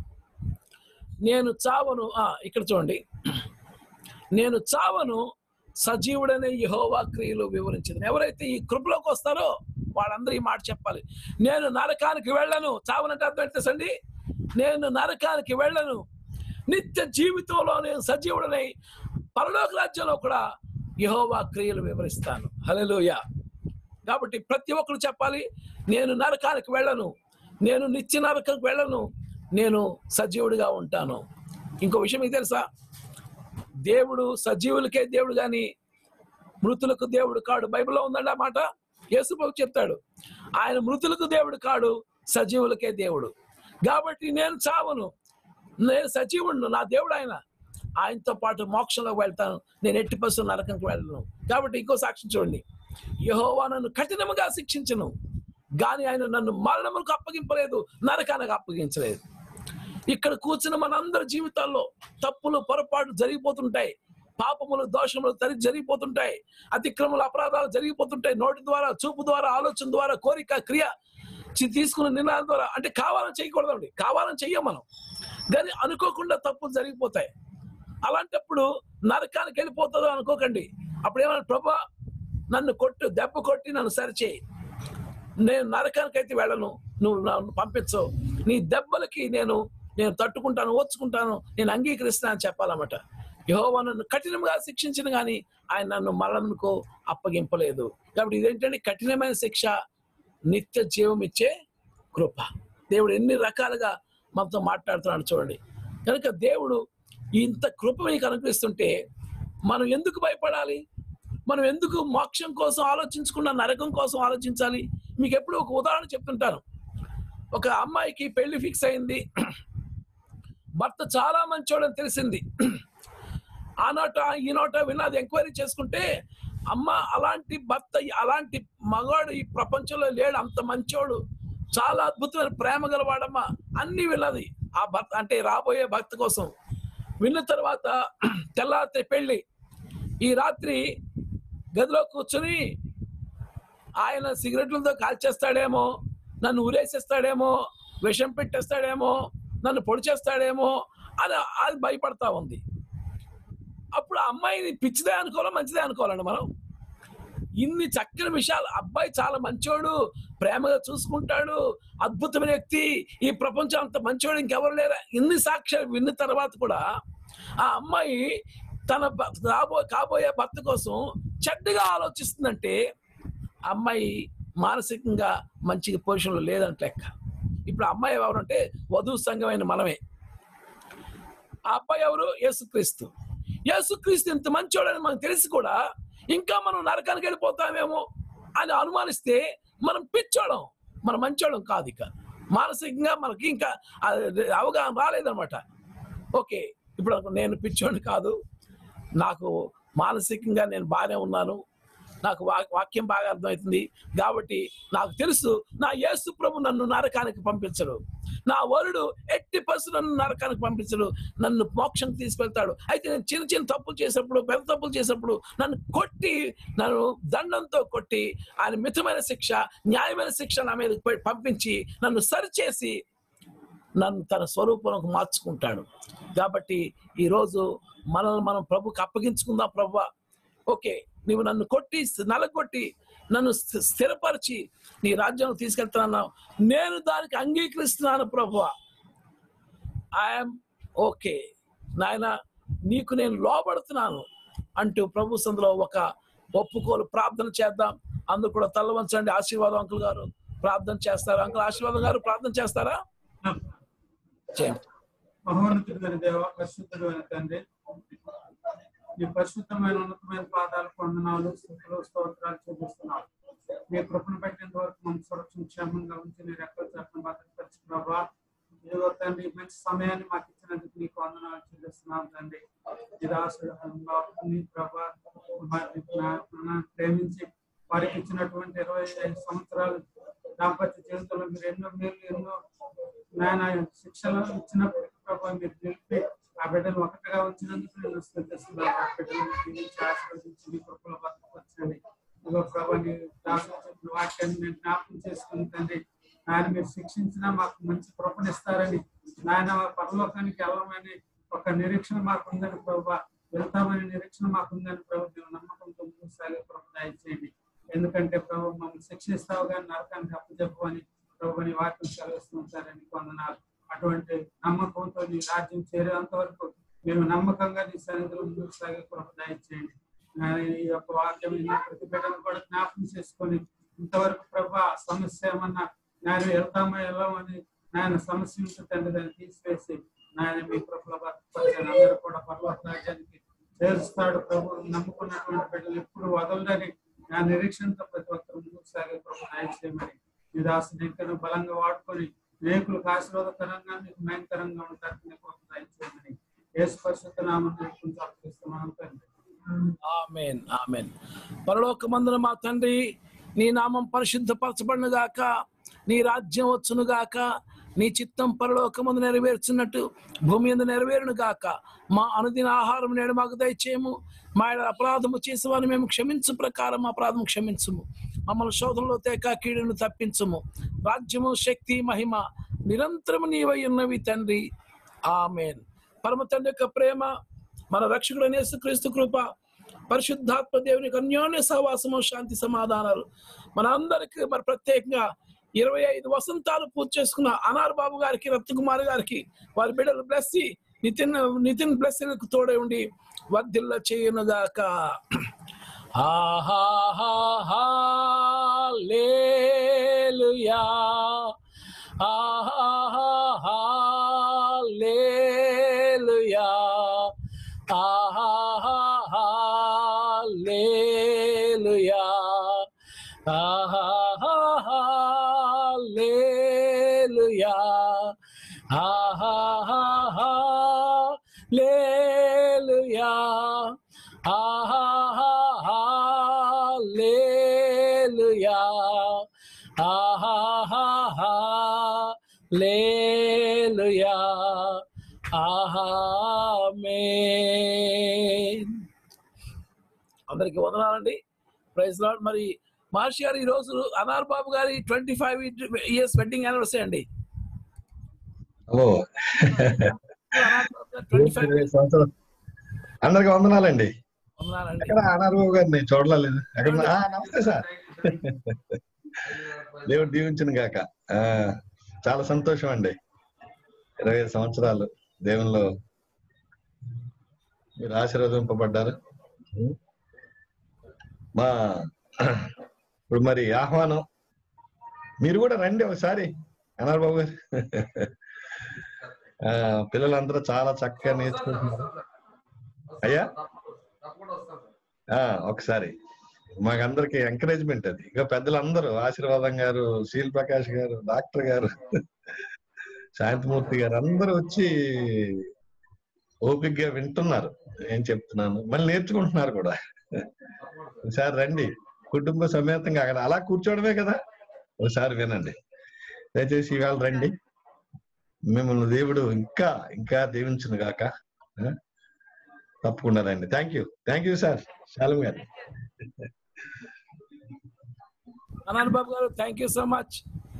నేను చావను ఆ, ఇక్కడ చూడండి నేను చావను సజీవుడనే యహోవా క్రియలు వివరించింది ఎవరైతే ఈ కృపలోకి వస్తారో వాళ్ళందరూ ఈ మాట చెప్పాలి నేను నరకానికి వెళ్ళను చావనంటే అర్థం ఏంటండి నేను నరకానికి వెళ్ళను నిత్య జీవితంలో నేను సజీవుడనై పరలోక రాజ్యంలో కూడా యహోవా క్రియలు వివరిస్తాను హల్లెలూయా కాబట్టి ప్రతి ఒక్కరు చెప్పాలి నేను నరకానికి వెళ్ళను నేను నిత్య నరకానికి వెళ్ళను నేను సజీవుడిగా ఉంటాను ఇంకో విషయం మీకు తెలుసా దేవుడు సజీవులకే దేవుడు కానీ మృతులకు దేవుడు కాడు బైబిల్లో ఉందండి ఆ మాట యేసుబాబు చెప్తాడు ఆయన మృతులకు దేవుడు కాడు సజీవులకే దేవుడు కాబట్టి నేను చావను నేను సజీవుడు నా దేవుడు ఆయన ఆయనతో పాటు మోక్షంలోకి వెళ్తాను నేను ఎట్టి పర్సెంట్ నరకంకి వెళ్ళను కాబట్టి ఇంకో సాక్ష్యం చూడండి యహోవా నన్ను కఠినముగా శిక్షించను కానీ ఆయన నన్ను మరణములకు అప్పగింపలేదు నరకానికి అప్పగించలేదు ఇక్కడ కూర్చున్న మనందరి జీవితాల్లో తప్పులు పొరపాటు జరిగిపోతుంటాయి పాపములు దోషములు తరి జరిగిపోతుంటాయి అతిక్రమలు అపరాధాలు జరిగిపోతుంటాయి నోటి ద్వారా చూపు ద్వారా ఆలోచన ద్వారా కోరిక క్రియ చి- తీసుకున్న నిర్ణయాల ద్వారా అంటే కావాలని చేయకూడదండి కావాలని చెయ్యం మనం కానీ అనుకోకుండా తప్పులు జరిగిపోతాయి అలాంటప్పుడు నరకానికి వెళ్ళిపోతుందో అనుకోకండి అప్పుడు ఏమన్నా ప్రభా నన్ను కొట్టు దెబ్బ కొట్టి నన్ను సరిచేయి నేను నరకానికి అయితే వెళ్ళను నువ్వు నన్ను పంపించవు నీ దెబ్బలకి నేను నేను తట్టుకుంటాను ఓర్చుకుంటాను నేను అంగీకరిస్తాను అని చెప్పాలన్నమాట యహోవా నన్ను కఠినంగా శిక్షించిన కానీ ఆయన నన్ను మరణంకు అప్పగింపలేదు కాబట్టి ఇదేంటంటే కఠినమైన శిక్ష నిత్య జీవం ఇచ్చే కృప దేవుడు ఎన్ని రకాలుగా మనతో మాట్లాడుతున్నాడు చూడండి కనుక దేవుడు ఇంత కృప మీకు అనుగ్రహిస్తుంటే మనం ఎందుకు భయపడాలి మనం ఎందుకు మోక్షం కోసం ఆలోచించకుండా నరకం కోసం ఆలోచించాలి మీకు ఎప్పుడు ఒక ఉదాహరణ చెప్తుంటాను ఒక అమ్మాయికి పెళ్లి ఫిక్స్ అయింది భర్త చాలా మంచోడని తెలిసింది ఆ నోట ఈ నోట విన్నది ఎంక్వైరీ చేసుకుంటే అమ్మ అలాంటి భర్త అలాంటి మగాడు ఈ ప్రపంచంలో లేడు అంత మంచోడు చాలా అద్భుతమైన ప్రేమ గలవాడమ్మ అన్ని విన్నది ఆ భర్త అంటే రాబోయే భర్త కోసం విన్న తర్వాత తెల్లారితే పెళ్లి ఈ రాత్రి గదిలో కూర్చుని ఆయన సిగరెట్లతో కాల్చేస్తాడేమో నన్ను ఉరేసేస్తాడేమో విషం పెట్టేస్తాడేమో నన్ను పొడి చేస్తాడేమో అని అది భయపడతా ఉంది అప్పుడు ఆ అమ్మాయిని పిచ్చిదే అనుకోవాలా మంచిదే అనుకోవాలండి మనం ఇన్ని చక్కని విషయాలు అబ్బాయి చాలా మంచోడు ప్రేమగా చూసుకుంటాడు అద్భుతమైన వ్యక్తి ఈ ప్రపంచం అంత మంచోడు ఇంకెవరు లేరా ఇన్ని సాక్ష్యాలు విన్న తర్వాత కూడా ఆ అమ్మాయి తన భ- రాబో కాబోయే భర్త కోసం చెడ్డగా ఆలోచిస్తుందంటే ఆ అమ్మాయి మానసికంగా మంచి పొజిషన్లో లేదంట లెక్క ఇప్పుడు ఆ అమ్మాయి ఎవరంటే వధువు సంఘమైన మనమే ఆ అబ్బాయి ఎవరు యేసుక్రీస్తు యేసుక్రీస్తు ఇంత మంచోడని మనకు తెలిసి కూడా ఇంకా మనం నరకానికి వెళ్ళిపోతామేమో అని అనుమానిస్తే మనం పిచ్చోడం మనం మంచోడం కాదు ఇక మానసికంగా మనకి ఇంకా ఆ అవగాహన రాలేదన్నమాట ఓకే ఇప్పుడు అనుకో, నేను పిచ్చోడిని కాదు నాకు మానసికంగా నేను బాగానే ఉన్నాను నాకు వా- వాక్యం బాగా అర్థమవుతుంది కాబట్టి నాకు తెలుసు నా యేసు ప్రభు నన్ను నరకానికి పంపించడు నా వరుడు ఎట్టి పసు నన్ను నరకానికి పంపించడు నన్ను మోక్షం తీసుకెళ్తాడు అయితే నేను చిన్న చిన్న తప్పులు చేసినప్పుడు పెద్ద తప్పులు చేసినప్పుడు నన్ను కొట్టి నన్ను దండంతో కొట్టి ఆయన మితమైన శిక్ష న్యాయమైన శిక్ష నా మీద ప- పంపించి నన్ను సరిచేసి నన్ను తన స్వరూపంలోకి మార్చుకుంటాడు కాబట్టి ఈరోజు మనల్ని మనం ప్రభుకి అప్పగించుకుందాం ప్రభు ఓకే నువ్వు నన్ను కొట్టి నలగొట్టి నన్ను స్థి- స్థిరపరిచి నీ రాజ్యం తీసుకెళ్తున్నావు నేను దానికి అంగీకరిస్తున్నాను ప్రభు ఐఎమ్ ఓకే నాయన నీకు నేను లోబడుతున్నాను అంటూ ప్రభు సందులో ఒక ఒప్పుకోలు ప్రార్థన చేద్దాం అందుకు కూడా తల్ల వంచండి ఆశీర్వాదం అంకుల్ గారు ప్రార్థన చేస్తారా అంకుల్ ఆశీర్వాదం గారు ప్రార్థన చేస్తారా చేయండి మహోన్నతుడైన దేవ పరిశుద్ధుడైన తండ్రి మీ పరిశుద్ధమైన ఉన్నతమైన పాదాలు వందనాలు స్థుతులు స్తోత్రాలు చూపిస్తున్నాం మీ కృపను పెట్టేంత వరకు మన సురక్షణ క్షేమంగా ఉంచి నీ రెక్కల చాటును భద్రపరిచి ప్రభా ఇదిగో తండ్రి ఈ మంచి సమయాన్ని మాకు ఇచ్చినందుకు నీకు వందనాలు చెల్లిస్తున్నాం తండ్రి నిరాశంగా నీ ప్రభా మరి నా- నా ప్రేమించి వారికి ఇచ్చినటువంటి ఇరవై ఐదు సంవత్సరాలు దాంపత్య జీవితంలో మీరు ఎన్నో మేలు ఎన్నో నాయన శిక్షలు ఇచ్చినప్పటికీ ప్రభావ మీరు నిలిపి ఆ బిడ్డను ఒకటిగా ఉంచినందుకు నేను స్థుతిస్తున్నాను ఆ బిడ్డను దీవించి ఆశీర్వదించి మీ కృపలో బతకవచ్చండి ఇదిగో ప్రభా నీ దాసులు చెప్పిన వాక్యాన్ని నేను జ్ఞాపకం చేసుకుని తండ్రి నాయన మీరు శిక్షించినా మాకు మంచి కృపనిస్తారని నాయన పరలోకానికి వెళ్ళమని ఒక నిరీక్షణ మాకు ఉందని ప్రభా వెళ్తామని నిరీక్షణ మాకు ఉందని ప్రభు మేము నమ్మ సాగే ప్రభు దయచేయండి ఎందుకంటే ప్రభు మమ్మల్ని శిక్షిస్తావు కానీ నరకానికి అప్పచెప్పు అని ప్రభు నీ వాక్యం సెలవిస్తుంటారని వందనాలు అటువంటి నమ్మకంతో నీ రాజ్యం చేరేంత వరకు మేము నమ్మకంగా నీ సన్నిధిలో ముందుకు సాగే ప్రభు దయచేయండి నాయన, ఈ యొక్క వాక్యం విన్న ప్రతి బిడ్డను కూడా జ్ఞాపకం చేసుకొని ఇంతవరకు ప్రభా సమస్య ఏమన్నా నేను వెళ్తామో వెళ్ళామని నాయన సమస్య ఉంటుంది తండ్రి దాన్ని తీసివేసి నాయన మీ ప్రభుల భర్తపరిచాను అందరూ కూడా పర్వత రాజ్యానికి చేరుస్తాడు ప్రభు నమ్ముకున్నటువంటి బిడ్డలు ఎప్పుడు వదలదని నా నిరీక్షణతో ప్రతి ఒక్కరు ముందుకు సాగే ప్రభు నాయ చేయమని మీ దాసుని ఇంకా బలంగా వాడుకొని నేకులకు ఆశీర్వాదకరంగా మీకు భయంకరంగా ఉంటారు ప్రభు దయచేయమని యేసు పరిశుద్ధ నామం కొంచెం అర్పిస్తున్నాను తండ్రి ఆమెన్ ఆమెన్ పరలోకమందున మా తండ్రి నీ నామం పరిశుద్ధపరచబడును గాక నీ రాజ్యం వచ్చును గాక నీ చిత్తం పరలోకమందు నెరవేర్చున్నట్టు భూమి మీద నెరవేరును గాక మా అనుదిన ఆహారం నేడు మాకు దయచేయము మా యెడల అపరాధము చేసేవారిని మేము క్షమించు ప్రకారం అపరాధము క్షమించుము మమ్మల్ని శోధనలో తేక కీడును తప్పించుము రాజ్యము శక్తి మహిమ నిరంతరము నీవై ఉన్నవి తండ్రి ఆమెన్ పరమ తండ్రి యొక్క ప్రేమ మన రక్షకుడు యేసుక్రీస్తు కృప పరిశుద్ధాత్మ దేవుని యొక్క అన్యోన్య సహవాసము శాంతి సమాధానాలు మన అందరికి మరి ప్రత్యేకంగా ఇరవై ఐదు వసంతాలు పూర్తి చేసుకున్న అనార్ బాబు గారికి రత్నకుమార్ గారికి వారి బిడ్డలు బ్లెస్ నితిన్ నితిన్ బ్లెస్సింగ్ తోడే ఉండి వర్ధిల్ల చేయునుగాక ah hallelujah ah hallelujah ah hallelujah ah hallelujah ah hallelujah ah hallelujah ah hallelujah amen అందరికి వందనాలండి ప్రైజ్ లాడ్ మరి మహర్షి గారు ఈ రోజు అనార్ బాబు గారి twenty five years wedding anniversary అండి హలో అందరికి వందనాలండి వందనాలండి ఎక్కడ అనారు గారిని చూడలేదు ఎక్కడ ఆ, నమస్తే సార్ దేవుడు దీవించిన గాక ఆ, చాలా సంతోషం అండి ఇరవై ఐదు సంవత్సరాలు దేవునిలో మీరు ఆశీర్వదింపబడ్డారు మా ఇప్పుడు మరి ఆహ్వానం మీరు కూడా రండి ఒకసారి అన్నారు బాబు గారు ఆ, పిల్లలందరూ చాలా చక్కగా నేర్చుకుంటున్నారు అయ్యా ఆ, ఒకసారి మాకందరికి ఎంకరేజ్మెంట్ అది ఇంకా పెద్దలందరూ ఆశీర్వాదం గారు శీల్ ప్రకాష్ గారు డాక్టర్ గారు శాంతిమూర్తి గారు అందరూ వచ్చి ఓపిక్ గా వింటున్నారు ఏం చెప్తున్నాను మళ్ళీ నేర్చుకుంటున్నారు కూడా ఒకసారి రండి కుటుంబ సమేతంగా అక్కడ అలా కూర్చోవడమే కదా ఒకసారి వినండి దయచేసి ఇవాళ రండి మిమ్మల్ని దేవుడు ఇంకా ఇంకా దీవించును గాక ఆ? తప్పకుండా రండి thank you thank you sir శాలం గారు అనార్ బాబు గారు థ్యాంక్ యూ సో మచ్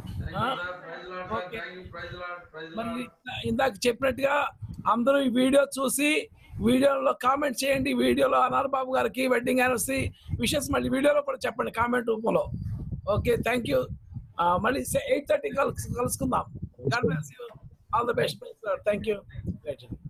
మరి ఇందాక చెప్పినట్టుగా అందరూ ఈ వీడియో చూసి వీడియోలో కామెంట్ చేయండి వీడియోలో అనార్ బాబు గారికి వెడ్డింగ్ యానివర్సరీ విషెస్ మళ్ళీ వీడియోలో కూడా చెప్పండి కామెంట్ రూపంలో ఓకే థ్యాంక్ యూ మళ్ళీ ఎయిట్ థర్టీ కలుసుకుందాం all the best thank you